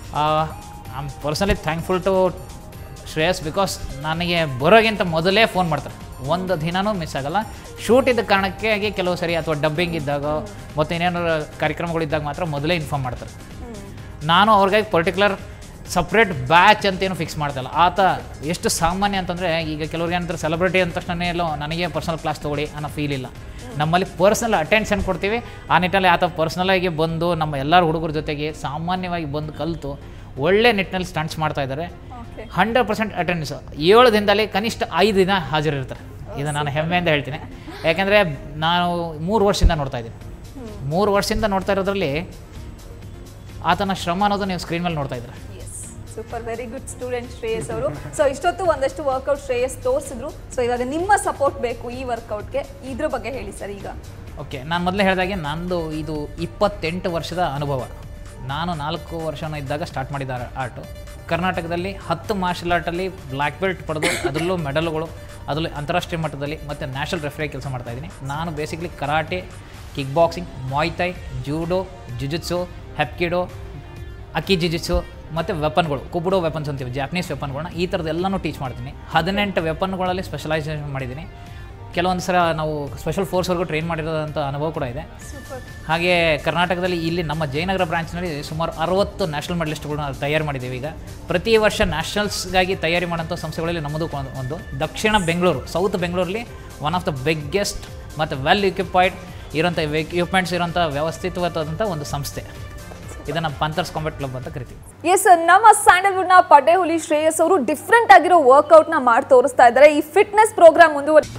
I am personally thankful to Shreyas because ನನಗೆ ಬರೋಗಿಂತ ಮೊದಲೇ ಫೋನ್ ಮಾಡ್ತಾರೆ ಒಂದು ದಿನನೂ ಮಿಸ್ ಆಗಲ್ಲ ಶೂಟ್ ಇದ್ದ ಕಾರಣಕ್ಕೆ ಆಗಿ ಕೆಲವು ಸರಿ ಅಥವಾ ಡಬ್ಬಿಂಗ್ ಇದ್ದಾಗ ಮತ್ತು ಇನ್ನೇನಾದ್ರು ಕಾರ್ಯಕ್ರಮಗಳಿದ್ದಾಗ ಮಾತ್ರ ಮೊದಲೇ ಇನ್ಫಾರ್ಮ್ ಮಾಡ್ತಾರೆ ನಾನು ಅವ್ರಿಗೆ ಪರ್ಟಿಕ್ಯುಲರ್ ಸಪ್ರೇಟ್ ಬ್ಯಾಚ್ ಅಂತೇನು ಫಿಕ್ಸ್ ಮಾಡ್ತಾಯಿಲ್ಲ ಆತ ಎಷ್ಟು ಸಾಮಾನ್ಯ ಅಂತಂದರೆ ಈಗ ಕೆಲವ್ರಿಗೆ ಏನಂತಾರೆ ಸೆಲೆಬ್ರಿಟಿ ಅಂದ ತಕ್ಷಣ ಎಲ್ಲೋ ನನಗೆ ಪರ್ಸನಲ್ ಕ್ಲಾಸ್ ತೊಗೊಳ್ಳಿ ಅನ್ನೋ ಫೀಲ್ ಇಲ್ಲ ನಮ್ಮಲ್ಲಿ ಪರ್ಸ್ನಲ್ ಅಟೆನ್ಷನ್ ಕೊಡ್ತೀವಿ ಆ ನಿಟ್ಟಲ್ಲಿ ಆತ ಪರ್ಸ್ನಲಾಗಿ ಬಂದು ನಮ್ಮ ಎಲ್ಲರ ಹುಡುಗರ ಜೊತೆಗೆ ಸಾಮಾನ್ಯವಾಗಿ ಬಂದು ಕಲಿತು ಒಳ್ಳೆ ನಿಟ್ಟಿನಲ್ಲಿ ಸ್ಟಂಟ್ಸ್ ಮಾಡ್ತಾ ಇದ್ದಾರೆ ಓಕೆ ಹಂಡ್ರೆಡ್ ಪರ್ಸೆಂಟ್ ಅಟೆಂಡೆನ್ಸ್ ಏಳು ದಿನದಲ್ಲಿ ಕನಿಷ್ಠ ಐದು ದಿನ ಹಾಜರಿರ್ತಾರೆ ಇದು ನಾನು ಹೆಮ್ಮೆಯಿಂದ ಹೇಳ್ತೀನಿ ಯಾಕೆಂದರೆ ನಾನು ಮೂರು ವರ್ಷದಿಂದ ನೋಡ್ತಾ ಇದ್ದೀನಿ ಮೂರು ವರ್ಷದಿಂದ ನೋಡ್ತಾ ಇರೋದ್ರಲ್ಲಿ ಆತನ ಶ್ರಮ ಅನ್ನೋದು ನೀವು ಸ್ಕ್ರೀನ್ ಮೇಲೆ ನೋಡ್ತಾ ಇದ್ದೀರಾ yes super very good student Shreyas ಅವರು ಸೊ ಇಷ್ಟೊತ್ತು ಒಂದಷ್ಟು ವರ್ಕೌಟ್ ಶ್ರೇಯಸ್ ತೋರಿಸಿದ್ರು ಸೊ ಇವಾಗ ನಿಮ್ಮ ಸಪೋರ್ಟ್ ಬೇಕು ಈ ವರ್ಕೌಟ್ಗೆ ಇದ್ರ ಬಗ್ಗೆ ಹೇಳಿ ಸರ್ ಈಗ ಓಕೆ ನಾನು ಮೊದಲೇ ಹೇಳಿದಾಗೆ ನಂದು ಇದು ಇಪ್ಪತ್ತೆಂಟು ವರ್ಷದ ಅನುಭವ ನಾನು ನಾಲ್ಕು ವರ್ಷನ ಇದ್ದಾಗ ಸ್ಟಾರ್ಟ್ ಮಾಡಿದ ಆರ್ಟು ಕರ್ನಾಟಕದಲ್ಲಿ ಹತ್ತು ಮಾರ್ಷಲ್ ಆರ್ಟಲ್ಲಿ ಬ್ಲ್ಯಾಕ್ ಬೆಲ್ಟ್ ಪಡೆದು ಅದರಲ್ಲೂ ಮೆಡಲ್ಗಳು ಅದರಲ್ಲೂ ಅಂತಾರಾಷ್ಟ್ರೀಯ ಮಟ್ಟದಲ್ಲಿ ಮತ್ತು ನ್ಯಾಷನಲ್ ರೆಫ್ರಿ ಕೆಲಸ ಮಾಡ್ತಾ ಇದ್ದೀನಿ ನಾನು basically karate kick boxing Muay Thai judo jujutsu hapkido ಅಕ್ಕಿ ಜಿಜಿತ್ಸು ಮತ್ತು ವೆಪನ್ಗಳು ಕುಬುಡೋ ವೆಪನ್ಸ್ ಅಂತೀವಿ ಜಾಪನೀಸ್ ವೆಪನ್ಗಳನ್ನ ಈ ಥರದ್ದೆಲ್ಲನೂ ಟೀಚ್ ಮಾಡ್ತೀನಿ ಹದಿನೆಂಟು ವೆಪನ್ಗಳಲ್ಲಿ ಸ್ಪೆಷಲೈಸೇಷನ್ ಮಾಡಿದ್ದೀನಿ ಕೆಲವೊಂದು ಸಲ ನಾವು ಸ್ಪೆಷಲ್ ಫೋರ್ಸ್ವರೆಗೂ ಟ್ರೈನ್ ಮಾಡಿರೋದಂಥ ಅನುಭವ ಕೂಡ ಇದೆ ಸೂಪರ್ ಹಾಗೆ ಕರ್ನಾಟಕದಲ್ಲಿ ಇಲ್ಲಿ ನಮ್ಮ ಜಯನಗರ ಬ್ರಾಂಚ್ನಲ್ಲಿ ಸುಮಾರು ಅರವತ್ತು ನ್ಯಾಷನಲ್ ಮೆಡಲಿಸ್ಟ್ಗಳನ್ನ ತಯಾರು ಮಾಡಿದ್ದೀವಿ ಈಗ ಪ್ರತಿ ವರ್ಷ ನ್ಯಾಷನಲ್ಸ್ಗಾಗಿ ತಯಾರಿ ಮಾಡೋಂಥ ಸಂಸ್ಥೆಗಳಲ್ಲಿ ನಮ್ಮದು ಒಂದು- ಒಂದು ದಕ್ಷಿಣ ಬೆಂಗಳೂರು ಸೌತ್ ಬೆಂಗಳೂರಲ್ಲಿ ಒನ್ ಆಫ್ ದ ಬಿಗ್ಗೆಸ್ಟ್ ಮತ್ತು ವೆಲ್ ಇಕ್ವಿಪೈಡ್ ಇರೋಂಥ ಎಕ್ವಿಪ್ಮೆಂಟ್ಸ್ ಇರೋಂಥ ವ್ಯವಸ್ಥಿತವಾದಂಥ ಒಂದು ಸಂಸ್ಥೆ ಇದನ್ನು ಪಂತರ್ಸ್ ಕಾಂಬೆಟ್ ಕ್ಲಬ್ ಅಂತ ಕರಿತೀವಿ ಎಸ್ ನಮ್ಮ ಸ್ಯಾಂಡಲ್ವುಡ್ ನ ಪಡ್ಡೆ ಹುಲಿ ಶ್ರೇಯಸ್ ಅವರು ಡಿಫ್ರೆಂಟ್ ಆಗಿರೋ ವರ್ಕೌಟ್ ನ ಮಾಡಿ ತೋರಿಸ್ತಾ ಇದ್ದಾರೆ ಈ ಫಿಟ್ನೆಸ್ ಪ್ರೋಗ್ರಾಮ್ ಮುಂದುವರಿ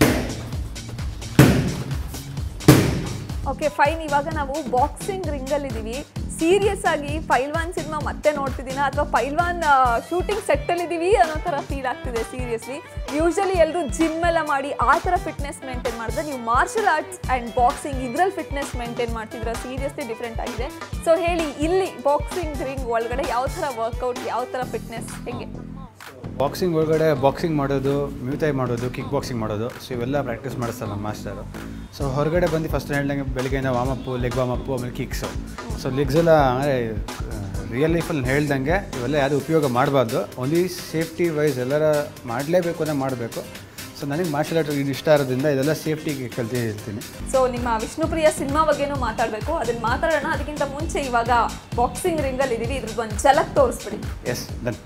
ಓಕೆ ಫೈನ್ ಇವಾಗ ನಾವು ಬಾಕ್ಸಿಂಗ್ ರಿಂಗ್ ಅಲ್ಲಿ ಇದೀವಿ ಸೀರಿಯಸ್ ಆಗಿ ಪೈಲ್ವಾನ್ ಸಿನಿಮಾ ಮತ್ತೆ ನೋಡ್ತಿದ್ದೀನ ಅಥವಾ ಪೈಲ್ವಾನ್ ಶೂಟಿಂಗ್ ಸೆಟ್ ಅಲ್ಲಿ ಇದೀವಿ ಅನ್ನೋ ತರ ಫೀಲ್ ಆಗ್ತಿದೆ ಸೀರಿಯಸ್ಲಿ ಯೂಶಲಿ ಎಲ್ಲರೂ ಜಿಮ್ ಎಲ್ಲ ಮಾಡಿ ಆ ತರ ಫಿಟ್ನೆಸ್ ಮೇಂಟೈನ್ ಮಾಡಿದ್ರೆ ನೀವು ಮಾರ್ಷಲ್ ಆರ್ಟ್ಸ್ ಅಂಡ್ ಬಾಕ್ಸಿಂಗ್ ಇದ್ರಲ್ಲಿ ಫಿಟ್ನೆಸ್ ಮೇಂಟೈನ್ ಮಾಡ್ತಿದ್ರ ಸೀರಿಯಸ್ಲಿ ಡಿಫ್ರೆಂಟ್ ಆಗಿದೆ ಸೊ ಹೇಳಿ ಇಲ್ಲಿ ಬಾಕ್ಸಿಂಗ್ ರಿಂಗ್ ಒಳಗಡೆ ಯಾವ ತರ ವರ್ಕೌಟ್ ಯಾವ ತರ ಫಿಟ್ನೆಸ್ ಹೆಂಗೆ ಬಾಕ್ಸಿಂಗ್ ಒಳಗಡೆ ಬಾಕ್ಸಿಂಗ್ ಮಾಡೋದು ಮ್ಯೂತೈ ಮಾಡೋದು ಕಿಕ್ ಬಾಕ್ಸಿಂಗ್ ಮಾಡೋದು ಸೊ ಇವೆಲ್ಲ ಪ್ರಾಕ್ಟೀಸ್ ಮಾಡಿಸ್ತಾರೆ ನಮ್ಮ ಮಾಸ್ಟರು ಸೊ ಹೊರಗಡೆ ಬಂದು ಫಸ್ಟ್ ಹೇಳ್ದಂಗೆ ಬೆಳಗ್ಗೆಯಿಂದ ವಾಮಪ್ಪು ಲೆಗ್ ವಾಮಪ್ಪು ಆಮೇಲೆ ಕಿಕ್ಸು ಸೊ ಲೆಗ್ಸ್ ಎಲ್ಲ ಅಂದರೆ ರಿಯಲ್ ಲೈಫಲ್ಲಿ ಹೇಳ್ದಂಗೆ ಇವೆಲ್ಲ ಯಾವುದು ಉಪಯೋಗ ಮಾಡಬಾರ್ದು ಓನ್ಲಿ ಸೇಫ್ಟಿ ವೈಸ್ ಎಲ್ಲರ ಮಾಡಲೇಬೇಕು ಅನ್ನೋ ಮಾಡಬೇಕು ಸೊ ನನಗೆ ಮಾರ್ಷಲ್ ಆರ್ಟ್ ಇದು ಇಷ್ಟ ಇರೋದ್ರಿಂದ ಇದೆಲ್ಲ ಸೇಫ್ಟಿಗೆ ಕಲ್ತು ಹೇಳ್ತೀನಿ ಸೊ ನಿಮ್ಮ ವಿಷ್ಣುಪ್ರಿಯ ಸಿನಿಮಾ ಬಗ್ಗೆನೂ ಮಾತಾಡಬೇಕು ಅದನ್ನ ಮಾತಾಡೋಣ ಅದಕ್ಕಿಂತ ಮುಂಚೆ ಇವಾಗ ಬಾಕ್ಸಿಂಗ್ ರಿಂಗಲ್ಲಿ ಇದೀವಿ ಇದ್ರದ್ದು ಒಂದು ಝಲಕ್ ತೋರಿಸ್ಬಿಡಿ ಎಸ್ ಡನ್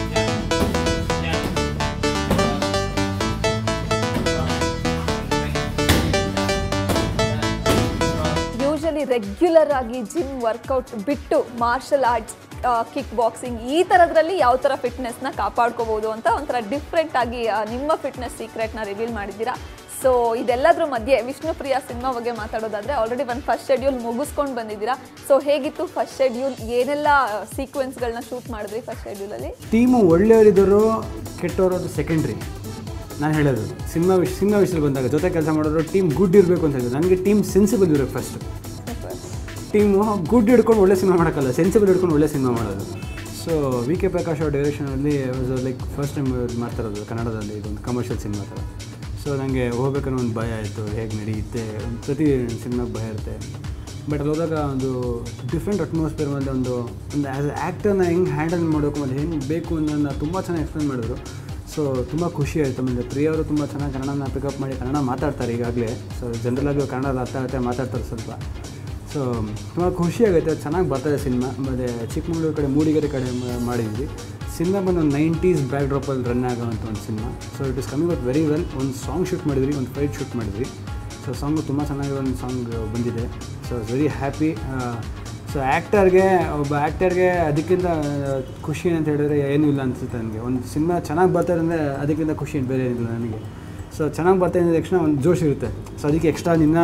ಯೂಶಲಿ ರೆಗ್ಯುಲರ್ ಆಗಿ ಜಿಮ್ ವರ್ಕೌಟ್ ಬಿಟ್ಟು ಮಾರ್ಷಲ್ ಆರ್ಟ್ಸ್ ಕಿಕ್ ಬಾಕ್ಸಿಂಗ್ ಈ ಥರದ್ರಲ್ಲಿ ಯಾವ ಥರ ಫಿಟ್ನೆಸ್ನ ಕಾಪಾಡ್ಕೋಬೋದು ಅಂತ ಒಂಥರ ಡಿಫ್ರೆಂಟ್ ಆಗಿ ಆ, ನಿಮ್ಮ ಫಿಟ್ನೆಸ್ ಸೀಕ್ರೆಟ್ನ ರಿವೀಲ್ ಮಾಡಿದ್ದೀರಾ ಸೊ ಇದೆಲ್ಲದ್ರ ಮಧ್ಯೆ ವಿಷ್ಣುಪ್ರಿಯ ಸಿನಿಮಾ ಬಗ್ಗೆ ಮಾತಾಡೋದಾದ್ರೆ ಆಲ್ರೆಡಿ ಒಂದು ಫಸ್ಟ್ ಶೆಡ್ಯೂಲ್ ಮುಗಿಸ್ಕೊಂಡು ಬಂದಿದ್ದೀರಾ ಸೊ ಹೇಗಿತ್ತು ಫಸ್ಟ್ ಶೆಡ್ಯೂಲ್ ಏನೆಲ್ಲ ಸೀಕ್ವೆನ್ಸ್ಗಳನ್ನ ಶೂಟ್ ಮಾಡಿದ್ರಿ ಫಸ್ಟ್ ಶೆಡ್ಯೂಲಲ್ಲಿ ಟೀಮು ಒಳ್ಳೆಯವರಿದ್ದರು ಕೆಟ್ಟವರು ಅದು ಸೆಕೆಂಡ್ರಿ ನಾನು ಹೇಳೋದು ಸಿನಿಮಾ ವಿಷ್ ಸಿನಿಮಾ ವಿಷಯದಲ್ಲಿ ಬಂದಾಗ ಜೊತೆ ಕೆಲಸ ಮಾಡೋರು ಟೀಮ್ ಗುಡ್ ಇರಬೇಕು ಅಂತ ಹೇಳಿದ್ರು ನನಗೆ ಟೀಮ್ ಸೆನ್ಸಿಬಲ್ ಇರಬೇಕು ಫಸ್ಟ್ ಟೀಮು ಗುಡ್ ಹಿಡ್ಕೊಂಡು ಒಳ್ಳೆ ಸಿನಿಮಾ ಮಾಡೋಕ್ಕಲ್ಲ ಸೆನ್ಸಿಬಲ್ ಹಿಡ್ಕೊಂಡು ಒಳ್ಳೆ ಸಿನಿಮಾ ಮಾಡೋದು ಸೊ ವಿ ಕೆ ಪ್ರಕಾಶ್ ಅವ್ರ ಡೈರೆಕ್ಷನಲ್ಲಿ ಲೈಕ್ ಫಸ್ಟ್ ಟೈಮ್ ಮಾಡ್ತಾ ಇರೋದು ಕನ್ನಡದಲ್ಲಿ ಇದೊಂದು ಕಮರ್ಷಿಯಲ್ ಸಿನಿಮಾ ಥರ ಸೊ ನನಗೆ ಹೋಗ್ಬೇಕನ್ನೋ ಒಂದು ಭಯ ಆಯಿತು ಹೇಗೆ ನಡೆಯುತ್ತೆ ಒಂದು ಪ್ರತಿ ಸಿನಿಮಾಗೆ ಭಯ ಇರುತ್ತೆ ಬಟ್ ಅಲ್ಲಿ ಹೋದಾಗ ಒಂದು ಡಿಫ್ರೆಂಟ್ ಅಟ್ಮಾಸ್ಫಿಯರ್ ಮೇಲೆ ಒಂದು ಒಂದು ಆ್ಯಸ್ ಎ ಆ್ಯಕ್ಟರ್ನ ಹೆಂಗೆ ಹ್ಯಾಂಡಲ್ ಮಾಡಬೇಕು ಮತ್ತು ಹೆಂಗೆ ಬೇಕು ಅನ್ನೋದನ್ನ ತುಂಬ ಚೆನ್ನಾಗಿ ಎಕ್ಸ್ಪ್ಲೇನ್ ಮಾಡಿದ್ರು ಸೊ ತುಂಬ ಖುಷಿ ಆಯಿತು ಆಮೇಲೆ ಪ್ರಿಯ ಅವರು ತುಂಬ ಚೆನ್ನಾಗಿ ಕನ್ನಡನ ಪಿಕಪ್ ಮಾಡಿ ಕನ್ನಡ ಮಾತಾಡ್ತಾರೆ ಈಗಾಗಲೇ ಸೊ ಜನರಲಾಗಿ ಕನ್ನಡ ಅರ್ಥ ಆಗುತ್ತೆ ಮಾತಾಡ್ತಾರೆ ಸ್ವಲ್ಪ ಸೊ ತುಂಬ ಖುಷಿ ಆಗುತ್ತೆ ಚೆನ್ನಾಗಿ ಬರ್ತದೆ ಸಿನಿಮಾ ಮತ್ತು ಚಿಕ್ಕಮಗಳೂರು ಕಡೆ ಮೂಡಿಗೆರೆ ಕಡೆ ಮ- ಮಾಡಿದ್ವಿ ಸಿನಿಮಾ ಬಂದು ಒಂದು ನೈಂಟೀಸ್ ಬ್ಯಾಕ್ ಡ್ರಾಪಲ್ಲಿ ರನ್ ಆಗೋವಂಥ ಒಂದು cinema so it is coming out very well ಒಂದು ಸಾಂಗ್ ಶೂಟ್ ಮಾಡಿದ್ವಿ ಒಂದು ಫೈಟ್ ಶೂಟ್ ಮಾಡಿದ್ವಿ ಸೊ ಸಾಂಗು ತುಂಬ ಚೆನ್ನಾಗಿರೋ ಒಂದು ಸಾಂಗ್ ಬಂದಿದೆ ಸೊ ವೆರಿ ಹ್ಯಾಪಿ ಸೊ ಆ್ಯಕ್ಟರ್ಗೆ ಒಬ್ಬ ಆ್ಯಕ್ಟರ್ಗೆ ಅದಕ್ಕಿಂತ ಆ, ಖುಷಿ ಅಂತ ಹೇಳಿದ್ರೆ ಏನೂ ಇಲ್ಲ ಅನಿಸುತ್ತೆ ನನಗೆ ಒಂದು ಸಿನಿಮಾ ಚೆನ್ನಾಗಿ ಬರ್ತಾರೆ ಅಂದರೆ ಅದಕ್ಕಿಂತ ಖುಷಿ ಬೇರೆ ಏನಿಲ್ಲ ನನಗೆ ಸೊ ಚೆನ್ನಾಗಿ ಬರ್ತಾ ಇದ್ದ ತಕ್ಷಣ ಒಂದು ಜೋಶ್ ಇರುತ್ತೆ ಸೊ ಅದಕ್ಕೆ ಎಕ್ಸ್ಟ್ರಾ ನಿನ್ನ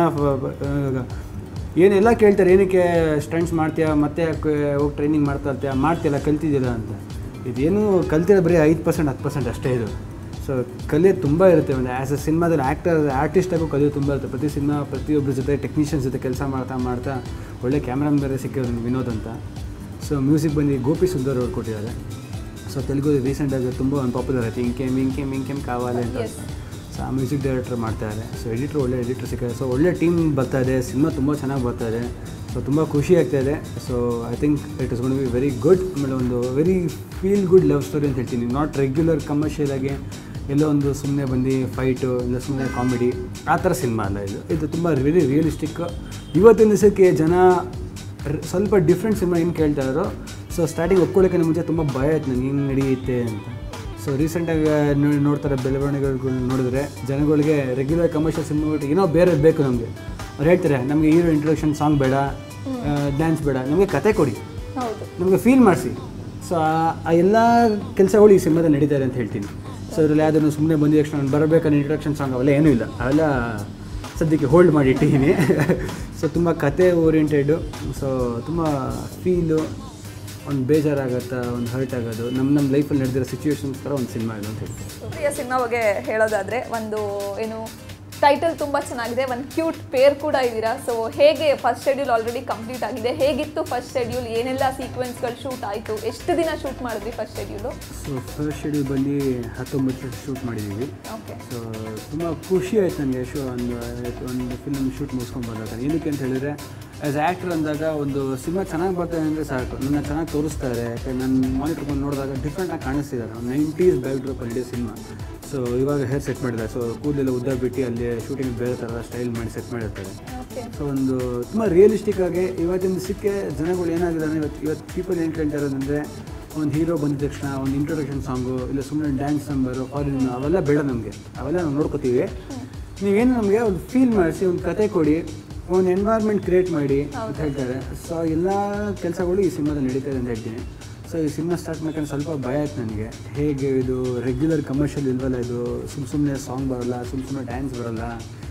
ಏನೆಲ್ಲ ಕೇಳ್ತಾರೆ ಏನಕ್ಕೆ ಸ್ಟಂಟ್ಸ್ ಮಾಡ್ತೀಯಾ ಮತ್ತೆ ಯಾಕೆ ಹೋಗಿ ಟ್ರೈನಿಂಗ್ ಮಾಡ್ತಾ ಇರ್ತೀಯ ಮಾಡ್ತೀಯಲ್ಲ ಕಲ್ತಿದ್ದಿಲ್ಲ ಅಂತ ಇದೇನು ಕಲ್ತಿರೋ ಬರೀ ಐದು ಪರ್ಸೆಂಟ್ ಹತ್ತು ಪರ್ಸೆಂಟ್ ಅಷ್ಟೇ ಇದು ಸೊ ಕಲಿಯೋದು ತುಂಬ ಇರುತ್ತೆ ಒಂದು ಆ್ಯಸ್ ಎ ಸಿನಿಮಾದಲ್ಲಿ ಆ್ಯಕ್ಟರ್ ಆರ್ಟಿಸ್ಟಾಗೂ ಕಲಿಯೋದು ತುಂಬ ಇರುತ್ತೆ ಪ್ರತಿ ಸಿನಿಮಾ ಪ್ರತಿಯೊಬ್ಬರ ಜೊತೆ ಟೆಕ್ನಿಷಿಯನ್ಸ್ ಜೊತೆ ಕೆಲಸ ಮಾಡ್ತಾ ಮಾಡ್ತಾ ಒಳ್ಳೆ ಕ್ಯಾಮ್ರಾಮ್ ಬೇರೆ ಸಿಕ್ಕಿರೋದು ವಿನೋದ್ ಅಂತ ಸೊ ಮ್ಯೂಸಿಕ್ ಬಂದು ಗೋಪಿ ಸುಂದರ್ ಅವ್ರು ಕೊಟ್ಟಿದ್ದಾರೆ ಸೊ ತೆಲುಗು ರೀಸೆಂಟಾಗಿ ತುಂಬ ಒಂದು ಪಾಪ್ಯುಲರ್ ಆಯ್ತು ಇಂಕೆಮ್ ಇಂಕೆಮ್ ಇಂಕೆಮ್ ಕಾವಾಲೆ ಅಂತ ಸೊ ಆ ಮ್ಯೂಸಿಕ್ ಡೈರೆಕ್ಟರ್ ಮಾಡ್ತಾರೆ ಸೊ ಎಡಿಟ್ರ್ ಒಳ್ಳೆ ಎಡಿಟ್ರ್ ಸಿಕ್ಕಿದೆ ಸೊ ಒಳ್ಳೆ ಟೀಮ್ ಬರ್ತಾ ಇದೆ ಸಿನಿಮಾ ತುಂಬ ಚೆನ್ನಾಗಿ ಬರ್ತಾ ಇದೆ ಸೊ ತುಂಬ ಖುಷಿ ಆಗ್ತಾ ಇದೆ so I think it is gonna be very good ಆಮೇಲೆ ಒಂದು very feel good love story ಅಂತ ಹೇಳ್ತೀನಿ ನಾಟ್ ರೆಗ್ಯುಲರ್ ಕಮರ್ಷಿಯಲ್ ಆಗಿ ಎಲ್ಲೋ ಒಂದು ಸುಮ್ಮನೆ ಬಂದು ಫೈಟು ಇಲ್ಲ ಸುಮ್ಮನೆ ಕಾಮಿಡಿ ಆ ಥರ ಸಿನಿಮಾ ಅಲ್ಲ ಇದು ಇದು ತುಂಬ ವೆರಿ ರಿಯಲಿಸ್ಟಿಕ್ ಇವತ್ತಿನ ದಿವಸಕ್ಕೆ ಜನ ರ್- ಸ್ವಲ್ಪ ಡಿಫ್ರೆಂಟ್ ಸಿನಿಮಾ ಏನು ಕೇಳ್ತಾ ಇದ್ರು ಸೊ ಸ್ಟಾರ್ಟಿಂಗ್ ಒಪ್ಕೊಳ್ಳೋಕೆ ಮುಂಚೆ ತುಂಬ ಭಯ ಆಯ್ತು ನಂಗೆ ಹಿಂಗೆ ನಡೆಯುತ್ತೆ ಅಂತ ಸೊ ರೀಸೆಂಟಾಗಿ ನೋಡ್ತಾರೆ ಬೆಳವಣಿಗೆಗಳು ನೋಡಿದ್ರೆ ಜನಗಳಿಗೆ ರೆಗ್ಯುಲರ್ ಕಮರ್ಷಿಯಲ್ ಸಿನಿಮಾ ಏನೋ ಬೇರೆ ಬೇಕು ನಮಗೆ ಅವ್ರು ಹೇಳ್ತಾರೆ ನಮಗೆ ಹೀರೋ ಇಂಟ್ರೊಡಕ್ಷನ್ ಸಾಂಗ್ ಬೇಡ ಡ್ಯಾನ್ಸ್ ಬೇಡ ನಮಗೆ ಕತೆ ಕೊಡಿ ಹೌದು ನಮಗೆ ಫೀಲ್ ಮಾಡಿಸಿ ಸೊ ಆ ಎಲ್ಲ ಕೆಲಸಗಳು ಈ ಸಿನಿಮಾದಲ್ಲಿ ನಡೀತಾರೆ ಅಂತ ಹೇಳ್ತೀನಿ ಸೊ ಇದರಲ್ಲಿ ಯಾವುದನ್ನು ಸುಮ್ಮನೆ ಬಂದ ತಕ್ಷಣ ನಾನು ಬರಬೇಕನ್ನೋ ಇಂಟ್ರೊಡಕ್ಷನ್ ಸಾಂಗ್ ಅವೆಲ್ಲ ಏನೂ ಇಲ್ಲ ಅವೆಲ್ಲ ಸದ್ಯಕ್ಕೆ ಹೋಲ್ಡ್ ಮಾಡಿ ಇಟ್ಟಿದ್ದೀನಿ ಸೊ ತುಂಬ ಕತೆ ಓರಿಯೆಂಟೆಡು ಸೊ ತುಂಬ ಫೀಲು ಒಂದು ಬೇಜಾರಾಗತ್ತಾ ಒಂದು ಹರ್ಟ್ ಆಗೋದು ನಮ್ಮ ನಮ್ಮ ಲೈಫಲ್ಲಿ ನಡೆದಿರೋ ಸಿಚುವೇಶನ್ಸ್ ಥರ ಒಂದು ಸಿನಿಮಾ ಇದು ಅಂತ ಹೇಳ್ತೀನಿ ಪ್ರಿಯ ಸಿನಿಮಾ ಬಗ್ಗೆ ಹೇಳೋದಾದ್ರೆ ಒಂದು ಏನು ಟೈಟಲ್ ತುಂಬಾ ಚೆನ್ನಾಗಿದೆ ಒಂದು ಕ್ಯೂಟ್ ಪೇರ್ ಕೂಡ ಇದ್ದೀರಾ ಸೊ ಹೇಗೆ ಫಸ್ಟ್ ಶೆಡ್ಯೂಲ್ ಆಲ್ರೆಡಿ ಕಂಪ್ಲೀಟ್ ಆಗಿದೆ ಹೇಗಿತ್ತು ಫಸ್ಟ್ ಶೆಡ್ಯೂಲ್ ಏನೆಲ್ಲ ಸೀಕ್ವೆನ್ಸ್ಗಳು ಶೂಟ್ ಆಯಿತು ಎಷ್ಟು ದಿನ ಶೂಟ್ ಮಾಡಿದ್ರಿ first schedule so first schedule ಬಂದು ಹತ್ತೊಂಬತ್ತು ಶೂಟ್ ಮಾಡಿದ್ದೀವಿ ಓಕೆ ಸೊ ತುಂಬ ಖುಷಿ ಆಯ್ತು ನನಗೆ ಶೋ ಒಂದು ಒಂದು ಫಿಲ್ಮ್ ಶೂಟ್ ಮುಗಿಸ್ಕೊಂಡು ಬಂದಾಗ ಏನಕ್ಕೆ ಅಂತ ಹೇಳಿದರೆ ಆ್ಯಸ್ ಆ್ಯಕ್ಟರ್ ಅಂದಾಗ ಒಂದು ಸಿನಿಮಾ ಚೆನ್ನಾಗಿ ಬರ್ತಾನೆ ಅಂದರೆ ಸಾಕು ನನ್ನ ಚೆನ್ನಾಗಿ ತೋರಿಸ್ತಾರೆ ಯಾಕೆ ನನ್ನ ಮಾನಿಟರ್ ಬಂದು ನೋಡಿದಾಗ ಡಿಫ್ರೆಂಟಾಗಿ ಕಾಣಿಸ್ತಿದ್ದಾರೆ ಒಂದು ನೈಂಟೀಸ್ ಬ್ಯಾಕ್ ಡ್ರಾಪ್ ನಡೆಯೋ ಸಿನಿಮಾ ಸೊ ಇವಾಗ ಹೇರ್ ಸೆಟ್ ಮಾಡಿದ್ದಾರೆ ಸೊ ಕೂದಲೆಲ್ಲ ಉದ್ದ ಬಿಟ್ಟು ಅಲ್ಲಿ ಶೂಟಿಂಗ್ ಬೇರೆ ಥರ ಸ್ಟೈಲ್ ಮಾಡಿ ಸೆಟ್ ಮಾಡಿರ್ತಾರೆ ಓಕೆ ಸೊ ಒಂದು ತುಂಬ ರಿಯಲಿಸ್ಟಿಕ್ ಆಗಿ ಇವತ್ತಿನ ದಿವಸಕ್ಕೆ ಜನಗಳು ಏನಾಗಿದೆ ಅಂದರೆ ಇವತ್ತು ಇವತ್ತು ಪೀಪಲ್ ಏನು ಕೇಳ್ತಾ ಇರೋದಂದರೆ ಒಂದು ಹೀರೋ ಬಂದ ತಕ್ಷಣ ಒಂದು ಇಂಟ್ರೊಡಕ್ಷನ್ ಸಾಂಗು ಇಲ್ಲ ಸುಮ್ಮನೆ ಡ್ಯಾನ್ಸ್ ನಂಬರು ಫಾರಿನ್ ಅವೆಲ್ಲ ಬೇಡ ನಮಗೆ ಅವೆಲ್ಲ ನಾವು ನೋಡ್ಕೋತೀವಿ ನೀವೇನು ನಮಗೆ ಒಂದು ಫೀಲ್ ಮಾಡಿಸಿ ಒಂದು ಕತೆ ಕೊಡಿ ಒಂದು ಎನ್ವೈರ್ಮೆಂಟ್ ಕ್ರಿಯೇಟ್ ಮಾಡಿ ಅಂತ ಹೇಳ್ತಾರೆ ಸೊ ಎಲ್ಲ ಕೆಲಸಗಳು ಈ ಸಿನಿಮಾದಲ್ಲಿ ನಡೀತಾ ಇದೆ ಅಂತ ಹೇಳ್ತೀನಿ ಸೊ ಈ ಸಿನಿಮಾ ಸ್ಟಾರ್ಟ್ ಮಾಡ್ಕೊಂಡು ಸ್ವಲ್ಪ ಭಯ ಆಯ್ತು ನನಗೆ ಹೇಗೆ ಇದು ರೆಗ್ಯುಲರ್ ಕಮರ್ಷಿಯಲ್ ಇಲ್ವಲ್ಲ ಇದು ಸುಮ್ಮ ಸುಮ್ಮನೆ ಸಾಂಗ್ ಬರೋಲ್ಲ ಸುಮ್ಮ ಸುಮ್ಮನೆ ಡ್ಯಾನ್ಸ್ ಬರೋಲ್ಲ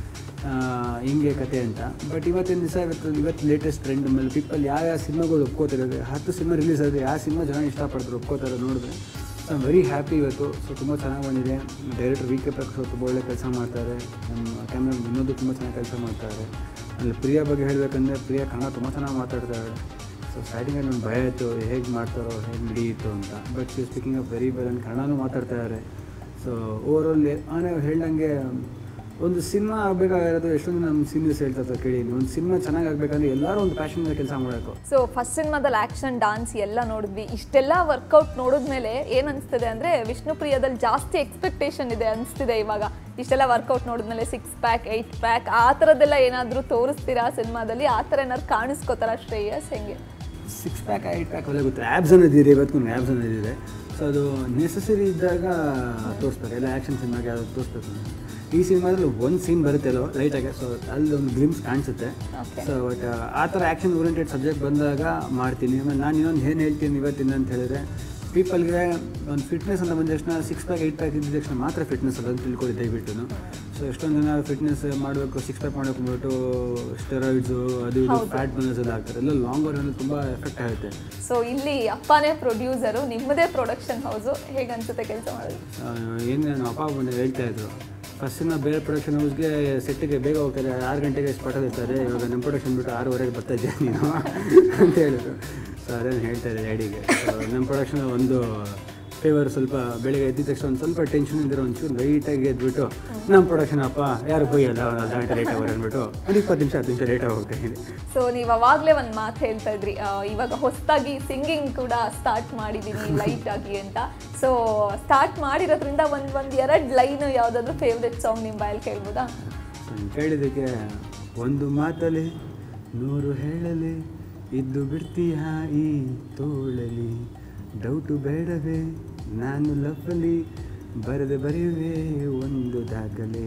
ಆ, ಹಿಂಗೆ ಕತೆ ಅಂತ ಬಟ್ ಇವತ್ತಿನ ದಿವಸ ಇವತ್ತು ಇವತ್ತು ಲೇಟೆಸ್ಟ್ ಟ್ರೆಂಡ್ ಮೇಲೆ ಪೀಪಲ್ ಯಾವ ಯಾವ ಸಿನಿಮಾಗಳು ಒಪ್ಕೋತಿರೋದು ಹತ್ತು ಸಿನಿಮಾ ರಿಲೀಸ್ ಆಗಿದೆ ಯಾವ ಸಿನಿಮಾ ಜನ ಇಷ್ಟಪಡ್ತಾರೆ ಒಪ್ಕೋತಾರೆ ನೋಡಿದ್ರೆ ಸೊ ಐಮ್ ವೆರಿ ಹ್ಯಾಪಿ ಇವತ್ತು ಸೊ ತುಂಬ ಚೆನ್ನಾಗಿ ಬಂದಿದೆ ಡೈರೆಕ್ಟರ್ ವಿ ಕೆ ಪ್ರಕಾಶ್ ತುಂಬ ಒಳ್ಳೆ ಕೆಲಸ ಮಾಡ್ತಾರೆ ನಮ್ಮ ಕ್ಯಾಮ್ರಾ ವಿನೋದು ತುಂಬ ಚೆನ್ನಾಗಿ ಕೆಲಸ ಮಾಡ್ತಾರೆ ಅಲ್ಲಿ ಪ್ರಿಯಾ ಬಗ್ಗೆ ಹೇಳಬೇಕಂದ್ರೆ ಪ್ರಿಯಾ ಕನ್ನಡ ತುಂಬ ಚೆನ್ನಾಗಿ ಮಾತಾಡ್ತಾಳೆ ಸೊ ಸ್ಟಾರ್ಟಿಂಗಲ್ಲಿ ಒಂದು ಭಯ ಇತ್ತು ಹೇಗೆ ಮಾಡ್ತಾರೋ ಹೇಗೆ ನಡೆಯಿತು ಅಂತ but she speaking of very well and ಕನ್ನಡನೂ ಮಾತಾಡ್ತಾ ಇದ್ದಾರೆ ಸೊ ಓವರಾಲ್ ಆನೆ ಹೇಳ್ದಂಗೆ ಒಂದು ಸಿನಿಮಾ ಆಗಬೇಕಾಗಿರೋದು ಎಷ್ಟೊಂದು ನಮ್ಮ ಸೀನಿಯರ್ಸ್ ಹೇಳ್ತಾ ಇರ್ತಾರೆ ಕೇಳಿ ಒಂದು ಸಿನಿಮಾ ಚೆನ್ನಾಗಿ ಆಗಬೇಕಂದ್ರೆ ಎಲ್ಲರೂ ಒಂದು ಪ್ಯಾಷನ್ಗೆ ಕೆಲಸ ಮಾಡಬೇಕು ಸೊ ಫಸ್ಟ್ ಸಿನಿಮಾದಲ್ಲಿ ಆಕ್ಷನ್ ಡಾನ್ಸ್ ಎಲ್ಲ ನೋಡಿದ್ವಿ ಇಷ್ಟೆಲ್ಲ ವರ್ಕೌಟ್ ನೋಡಿದ್ಮೇಲೆ ಏನ್ ಅನಿಸ್ತದೆ ಅಂದ್ರೆ ವಿಷ್ಣು ಪ್ರಿಯದಲ್ಲಿ ಜಾಸ್ತಿ ಎಕ್ಸ್ಪೆಕ್ಟೇಷನ್ ಇದೆ ಅನಿಸ್ತಿದೆ ಇವಾಗ ಇಷ್ಟೆಲ್ಲ ವರ್ಕೌಟ್ ನೋಡಿದ್ಮೇಲೆ ಸಿಕ್ಸ್ ಪ್ಯಾಕ್ ಏಯ್ಟ್ ಪ್ಯಾಕ್ ಆ ಥರದ್ದೆಲ್ಲ ಏನಾದರೂ ತೋರಿಸ್ತೀರಾ ಸಿನಿಮಾದಲ್ಲಿ ಆ ಥರ ಏನಾದ್ರು ಕಾಣಿಸ್ಕೋತಾರ ಶ್ರೇಯಸ್ ಹೆಂಗೆ ಸಿಕ್ಸ್ ಪ್ಯಾಕ್ ಐಟ್ ಪ್ಯಾಕ್ ಅವೆಲ್ಲ ಗೊತ್ತು ಆ್ಯಬ್ಸ್ ಅನ್ನೋದಿದೆ ಇವತ್ತು ಆ್ಯಬ್ಸ್ ಅನ್ನೋದಿದೆ ಸೊ ಅದು ನೆಸಸರಿ ಇದ್ದಾಗ ತೋರಿಸ್ಬೇಕು ಎಲ್ಲ ಆ್ಯಕ್ಷನ್ ಸಿನಿಮಾಗೆ ಯಾವ್ದು ತೋರಿಸ್ಬೇಕು ಈ ಸಿನಿಮಾದಲ್ಲಿ ಒಂದು ಸೀನ್ ಬರುತ್ತಲ್ಲೋ ಲೈಟಾಗಿ ಸೊ ಅಲ್ಲಿ ಒಂದು ಗ್ಲಿಮ್ಸ್ ಕಾಣಿಸುತ್ತೆ Okay. ಸೊ ಬಟ್ ಆ ಥರ ಆ್ಯಕ್ಷನ್ ಓರಿಯೆಂಟೆಡ್ ಸಬ್ಜೆಕ್ಟ್ ಬಂದಾಗ ಮಾಡ್ತೀನಿ ಆಮೇಲೆ ನಾನು ಇನ್ನೊಂದು ಏನು ಹೇಳ್ತೀನಿ ಇವತ್ತಿನ ಅಂತ ಹೇಳಿದ್ರೆ ಪೀಪಲ್ಗೆ ಒಂದು ಫಿಟ್ನೆಸ್ ಅಂತ ಬಂದ ತಕ್ಷಣ ಸಿಕ್ಸ್ ಪ್ಯಾಕ್ ಏಯ್ಟ್ ಪ್ಯಾಕ್ ಇದ್ದ ತಕ್ಷಣ ಮಾತ್ರ ಫಿಟ್ನೆಸ್ ಅದನ್ನು ತಿಳ್ಕೊಳ್ಳಿ ದಯವಿಟ್ಟು ಸೊ ಎಷ್ಟೊಂದು ಜನ ಫಿಟ್ನೆಸ್ ಮಾಡಬೇಕು ಸಿಕ್ಸ್ ಪ್ಯಾಕ್ ಮಾಡಬೇಕು ಅಂದ್ಬಿಟ್ಟು ಸ್ಟೆರಾಯ್ಡ್ಸು ಅದು ಇದು ಫ್ಯಾಟ್ ಬರ್ನರ್ಸ್ ಎಲ್ಲ ಹಾಕ್ತಾರೆ ಎಲ್ಲ ಲಾಂಗ್ ಓವರಲ್ಲಿ ತುಂಬ ಎಫೆಕ್ಟ್ ಆಗುತ್ತೆ ಸೊ ಇಲ್ಲಿ ಅಪ್ಪನೇ ಪ್ರೊಡ್ಯೂಸರು ನಿಮ್ಮದೇ ಪ್ರೊಡಕ್ಷನ್ ಹೌಸು ಹೇಗೆ ಅನ್ಸುತ್ತೆ ಕೆಲಸ ಮಾಡೋದು ಏನು ನಮ್ಮ ಅಪ್ಪ ಬಂದು ಹೇಳ್ತಾ ಇದ್ರು ಫಸ್ಟ್ ದಿನ ಬೇರೆ ಪ್ರೊಡಕ್ಷನ್ ಹೌಸ್ಗೆ ಸೆಟ್ಟಿಗೆ ಬೇಗ ಹೋಗ್ತಾರೆ ಆರು ಗಂಟೆಗೆ ಸ್ಪಾಟಲ್ಲಿ ಇರ್ತಾರೆ ಇವಾಗ ನಮ್ಮ ಪ್ರೊಡಕ್ಷನ್ ಬಿಟ್ಟು ಆರೂವರೆಗೆ ಬರ್ತಾ ಇದ್ದೆ ನೀನು ಅಂತ ಹೇಳಿದ್ರು ಸೊ ಅದೇನು ಹೇಳ್ತಾ ಇದ್ದೆ ಡ್ಯಾಡಿಗೆ ಸೊ ನಮ್ಮ ಪ್ರೊಡಕ್ಷನ್ ಒಂದು ಫೇವರ್ ಸ್ವಲ್ಪ ಬೆಳಿಗ್ಗೆ ಎದ್ದಿದ ತಕ್ಷಣ ಒಂದು ಸ್ವಲ್ಪ ಟೆನ್ಷನ್ ಇದ್ದರೆ ಒಂಚೂರು ಲೈಟಾಗಿ ಎದ್ಬಿಟ್ಟು ನಮ್ಮ ಪ್ರೊಡಕ್ಷನ್ ಅಪ್ಪ ಯಾರು ಬೈಯಲ್ಲ ಒಂದು ಅರ್ಧ ಗಂಟೆ ಲೇಟ್ ಆಗೋರು ಅಂದ್ಬಿಟ್ಟು ಒಂದು ಇಪ್ಪತ್ತು ನಿಮಿಷ ಹತ್ತು ನಿಮಿಷ ಲೇಟಾಗಿ ಹೋಗ್ತಾ ಇದೆ ಸೊ ನೀವು ಅವಾಗಲೇ ಒಂದು ಮಾತು ಹೇಳ್ತಾ ಇದ್ರಿ ಆ, ಇವಾಗ ಹೊಸದಾಗಿ ಸಿಂಗಿಂಗ್ ಕೂಡ ಸ್ಟಾರ್ಟ್ ಮಾಡಿದ್ದೀನಿ ಲೈಟ್ ಆಗಿ ಅಂತ ಸೊ ಸ್ಟಾರ್ಟ್ ಮಾಡಿರೋದ್ರಿಂದ ಒಂದು ಒಂದು ಎರಡು ಲೈನ್ ಯಾವುದಾದ್ರೂ ಫೇವ್ರೆಟ್ ಸಾಂಗ್ ನಿಮ್ಮ ಬಾಯಲ್ಲಿ ಕೇಳ್ಬೋದಾ ಸೊ ನೀನ್ ಕೇಳಿದ್ದಕ್ಕೆ ಒಂದು ಮಾತಲ್ಲಿ ನೂರು ಹೇಳಲಿ ಇದ್ದು ಬಿಡ್ತೀಯ ಈ ತೋಳಲಿ ಡೌಟು ಬೇಡವೇ ನಾನು ಲಫಲಿ ಬರೆದು ಬರೆಯುವೆ ಒಂದು ದಾಖಲೆ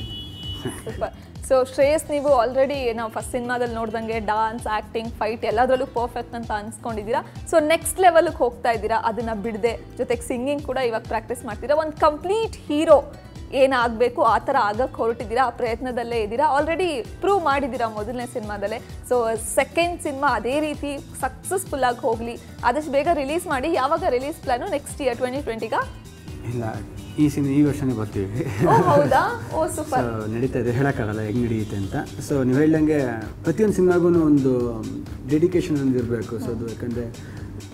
ಸೂಪರ್ ಸೊ ಶ್ರೇಯಸ್ ನೀವು ಆಲ್ರೆಡಿ ನಾವು ಫಸ್ಟ್ ಸಿನಿಮಾದಲ್ಲಿ ನೋಡ್ದಂಗೆ ಡಾನ್ಸ್ ಆ್ಯಕ್ಟಿಂಗ್ ಫೈಟ್ ಎಲ್ಲದರಲ್ಲೂ ಪರ್ಫೆಕ್ಟ್ ಅಂತ ಅನ್ಸ್ಕೊಂಡಿದ್ದೀರಾ ಸೊ ನೆಕ್ಸ್ಟ್ ಲೆವೆಲ್ಗೆ ಹೋಗ್ತಾ ಇದ್ದೀರಾ ಅದನ್ನು ಬಿಡದೆ ಜೊತೆಗೆ ಸಿಂಗಿಂಗ್ ಕೂಡ ಇವಾಗ ಪ್ರಾಕ್ಟೀಸ್ ಮಾಡ್ತೀರಾ ಒಂದು ಕಂಪ್ಲೀಟ್ ಹೀರೋ ಏನಾಗಬೇಕು ಆ ಥರ ಆಗಕ್ಕೆ ಹೊರಟಿದ್ದೀರಾ ಆ ಪ್ರಯತ್ನದಲ್ಲೇ ಇದ್ದೀರಾ ಆಲ್ರೆಡಿ ಪ್ರೂವ್ ಮಾಡಿದ್ದೀರಾ ಮೊದಲನೇ ಸಿನಿಮಾದಲ್ಲೇ ಸೊ ಸೆಕೆಂಡ್ ಸಿನಿಮಾ ಅದೇ ರೀತಿ ಸಕ್ಸಸ್ಫುಲ್ ಆಗಿ ಹೋಗಲಿ ಆದಷ್ಟು ಬೇಗ ರಿಲೀಸ್ ಮಾಡಿ ಯಾವಾಗ release plan next year twenty ಟ್ವೆಂಟಿಗ ಇಲ್ಲ ಈ ಸಿನಿಮಾ ಈ ವರ್ಷನೇ ಬರ್ತೀವಿ ಓ ಹೌದಾ ಓ ಸೊ ಸೂಪರ್ ನಡೀತಾ ಇದೆ ಹೇಳೋಕ್ಕಾಗಲ್ಲ ಹೆಂಗೆ ನಡೆಯುತ್ತೆ ಅಂತ ಸೊ ನೀವು ಹೇಳ್ದಂಗೆ ಪ್ರತಿಯೊಂದು ಸಿನಿಮಾಗೂ ಒಂದು ಡೆಡಿಕೇಶನ್ ಒಂದು ಇರಬೇಕು ಸೊ ಅದು ಯಾಕಂದರೆ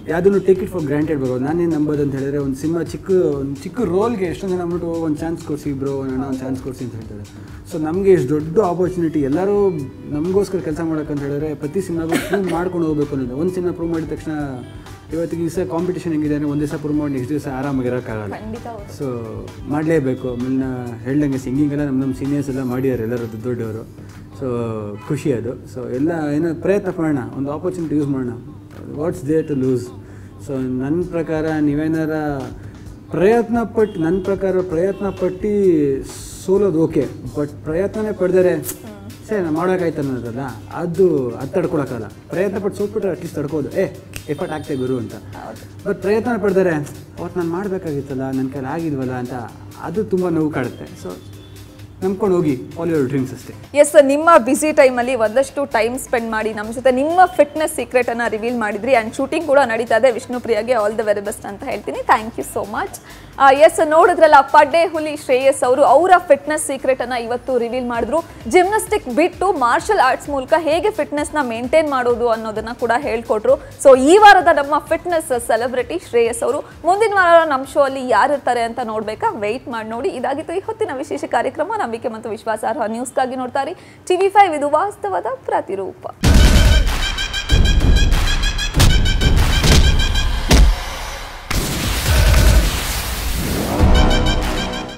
ಯಾವುದನ್ನು ಟೇಕ್ ಇಟ್ ಫಾರ್ ಗ್ರಾಂಟೆಡ್ ಬರೋ ನಾನೇನು ನಂಬೋದು ಅಂತ ಹೇಳಿದ್ರೆ ಒಂದು ಸಿನಿಮಾ ಚಿಕ್ಕ ಒಂದು ಚಿಕ್ಕ ರೋಲ್ಗೆ ಎಷ್ಟೊಂದು ಜನ ಅಂದ್ಬಿಟ್ಟು ಒಂದು ಚಾನ್ಸ್ ಕೊಡಿಸಿ ಬ್ರೋ ನಾನು ಒಂದು ಚಾನ್ಸ್ ಕೊಡಿಸಿ ಅಂತ ಹೇಳ್ತಾರೆ ಸೊ ನಮಗೆ ಎಷ್ಟು ದೊಡ್ಡ ಆಪರ್ಚುನಿಟಿ ಎಲ್ಲರೂ ನಮಗೋಸ್ಕರ ಕೆಲಸ ಮಾಡೋಕ್ಕಂತ ಹೇಳಿದ್ರೆ ಪ್ರತಿ ಸಿನಿಮಾಗೂ ಪ್ರೂವ್ ಮಾಡ್ಕೊಂಡು ಹೋಗ್ಬೇಕು ಅನ್ನೋದು ಒಂದು ಸಿನಿಮಾ ಪ್ರೂವ್ ಮಾಡಿದ ತಕ್ಷಣ ಇವತ್ತಿಗೆ ದಿವಸ ಕಾಂಪಿಟೇಷನ್ ಹೆಂಗಿದೆ ಅಂದರೆ ಒಂದು ದಿವಸ ಪ್ರೂವ್ ಮಾಡಿ ನೆಕ್ಸ್ಟ್ ದಿವಸ ಆರಾಮಾಗಿ ಇರೋಕ್ಕಾಗಲ್ಲ ಖಂಡಿತ ಹೌದು ಸೊ ಮಾಡಲೇಬೇಕು ಆಮೇಲೆ ನಾ ಹೇಳ್ದಂಗೆ ಸಿಂಗಿಂಗ್ ಎಲ್ಲ ನಮ್ಮ ನಮ್ಮ ಸೀನಿಯರ್ಸ್ ಎಲ್ಲ ಮಾಡಿದ್ದಾರೆ ಎಲ್ಲರೂ ದೊಡ್ಡ ದೊಡ್ಡವರು ಸೊ ಖುಷಿ ಅದು ಸೊ ಎಲ್ಲ ಏನೋ ಪ್ರಯತ್ನ ಮಾಡೋಣ ಒಂದು ಆಪರ್ಚುನಿಟಿ ಯೂಸ್ ಮಾಡೋಣ what's there to lose so ನನ್ನ ಪ್ರಕಾರ ನೀವೇನಾರ ಪ್ರಯತ್ನ ಪಟ್ಟು ನನ್ನ ಪ್ರಕಾರ ಪ್ರಯತ್ನ ಪಟ್ಟು ಸೋಲೋದು ಓಕೆ ಬಟ್ ಪ್ರಯತ್ನನೇ ಪಡೆದರೆ ಸರಿ ನಾನು ಮಾಡೋಕ್ಕಾಯ್ತು ಅನ್ನೋದಲ್ಲ ಅದು ಅದು ತಡ್ಕೊಳಕ್ಕಲ್ಲ ಪ್ರಯತ್ನ ಪಟ್ಟು ಸೋತ್ಬಿಟ್ರೆ ಅಟ್ಲೀಸ್ಟ್ ತಡ್ಕೋದು ಏ ಎಫರ್ಟ್ ಆಗ್ತೇ ಗುರು ಅಂತ ಬಟ್ ಪ್ರಯತ್ನ ಪಡ್ತಾರೆ ಅವತ್ತು ನಾನು ಮಾಡಬೇಕಾಗಿತ್ತಲ್ಲ ನನ್ನ ಕೈಲಿ ಆಗಿಲ್ವಲ್ಲ ಅಂತ ಅದು ತುಂಬ ನೋವು ಕಾಡುತ್ತೆ ಸೊ ನಂಬ್ಕೊಂಡು ಹೋಗಿ ಆಲ್ ಯುವರ್ ಡ್ರೀಮ್ಸ್ ಅಷ್ಟೇ ಎಸ್ ನಿಮ್ಮ ಬ್ಯುಸಿ ಟೈಮಲ್ಲಿ ಒಂದಷ್ಟು ಟೈಮ್ ಸ್ಪೆಂಡ್ ಮಾಡಿ ನಮ್ಮ ಜೊತೆ ನಿಮ್ಮ ಫಿಟ್ನೆಸ್ ಸೀಕ್ರೆಟ್ ಅನ್ನ ರಿವೀಲ್ ಮಾಡಿದ್ರಿ ಅಂಡ್ ಶೂಟಿಂಗ್ ಕೂಡ ನಡೀತಾ ಇದೆ ವಿಷ್ಣುಪ್ರಿಯಾಗೆ ಆಲ್ ದ ವೆರಿ ಬೆಸ್ಟ್ ಅಂತ ಹೇಳ್ತೀನಿ thank you so much yes ನೋಡಿದ್ರಲ್ಲ ಪಡ್ಡೆ ಹುಲಿ ಶ್ರೇಯಸ್ ಅವರು ಅವರ ಫಿಟ್ನೆಸ್ ಸೀಕ್ರೆಟ್ ಅನ್ನ ಇವತ್ತು ರಿವೀಲ್ ಮಾಡಿದ್ರು ಜಿಮ್ನಾಸ್ಟಿಕ್ ಬಿಟ್ಟು ಮಾರ್ಷಲ್ ಆರ್ಟ್ಸ್ ಮೂಲಕ ಹೇಗೆ ಫಿಟ್ನೆಸ್ ನ ಮೇಂಟೈನ್ ಮಾಡೋದು ಅನ್ನೋದನ್ನ ಕೂಡ ಹೇಳ್ಕೊಟ್ರು ಸೊ ಈ ವಾರದ ನಮ್ಮ ಫಿಟ್ನೆಸ್ ಸೆಲೆಬ್ರಿಟಿ ಶ್ರೇಯಸ್ ಅವರು ಮುಂದಿನ ವಾರ ನಮ್ಮ ಶೋ ಅಲ್ಲಿ ಯಾರಿರ್ತಾರೆ ಅಂತ ನೋಡ್ಬೇಕಾ ವೆಯ್ಟ್ ಮಾಡಿ ನೋಡಿ ಇದಾಗಿತ್ತು ಈ ಹೊತ್ತಿನ ವಿಶೇಷ ಕಾರ್ಯಕ್ರಮ ನಂಬಿಕೆ ಮತ್ತು ವಿಶ್ವಾಸಾರ್ಹ ನ್ಯೂಸ್ಗಾಗಿ ನೋಡ್ತಾರೆ ಟಿವಿ ಫೈವ್ ಇದು ವಾಸ್ತವದ ಪ್ರತಿರೂಪ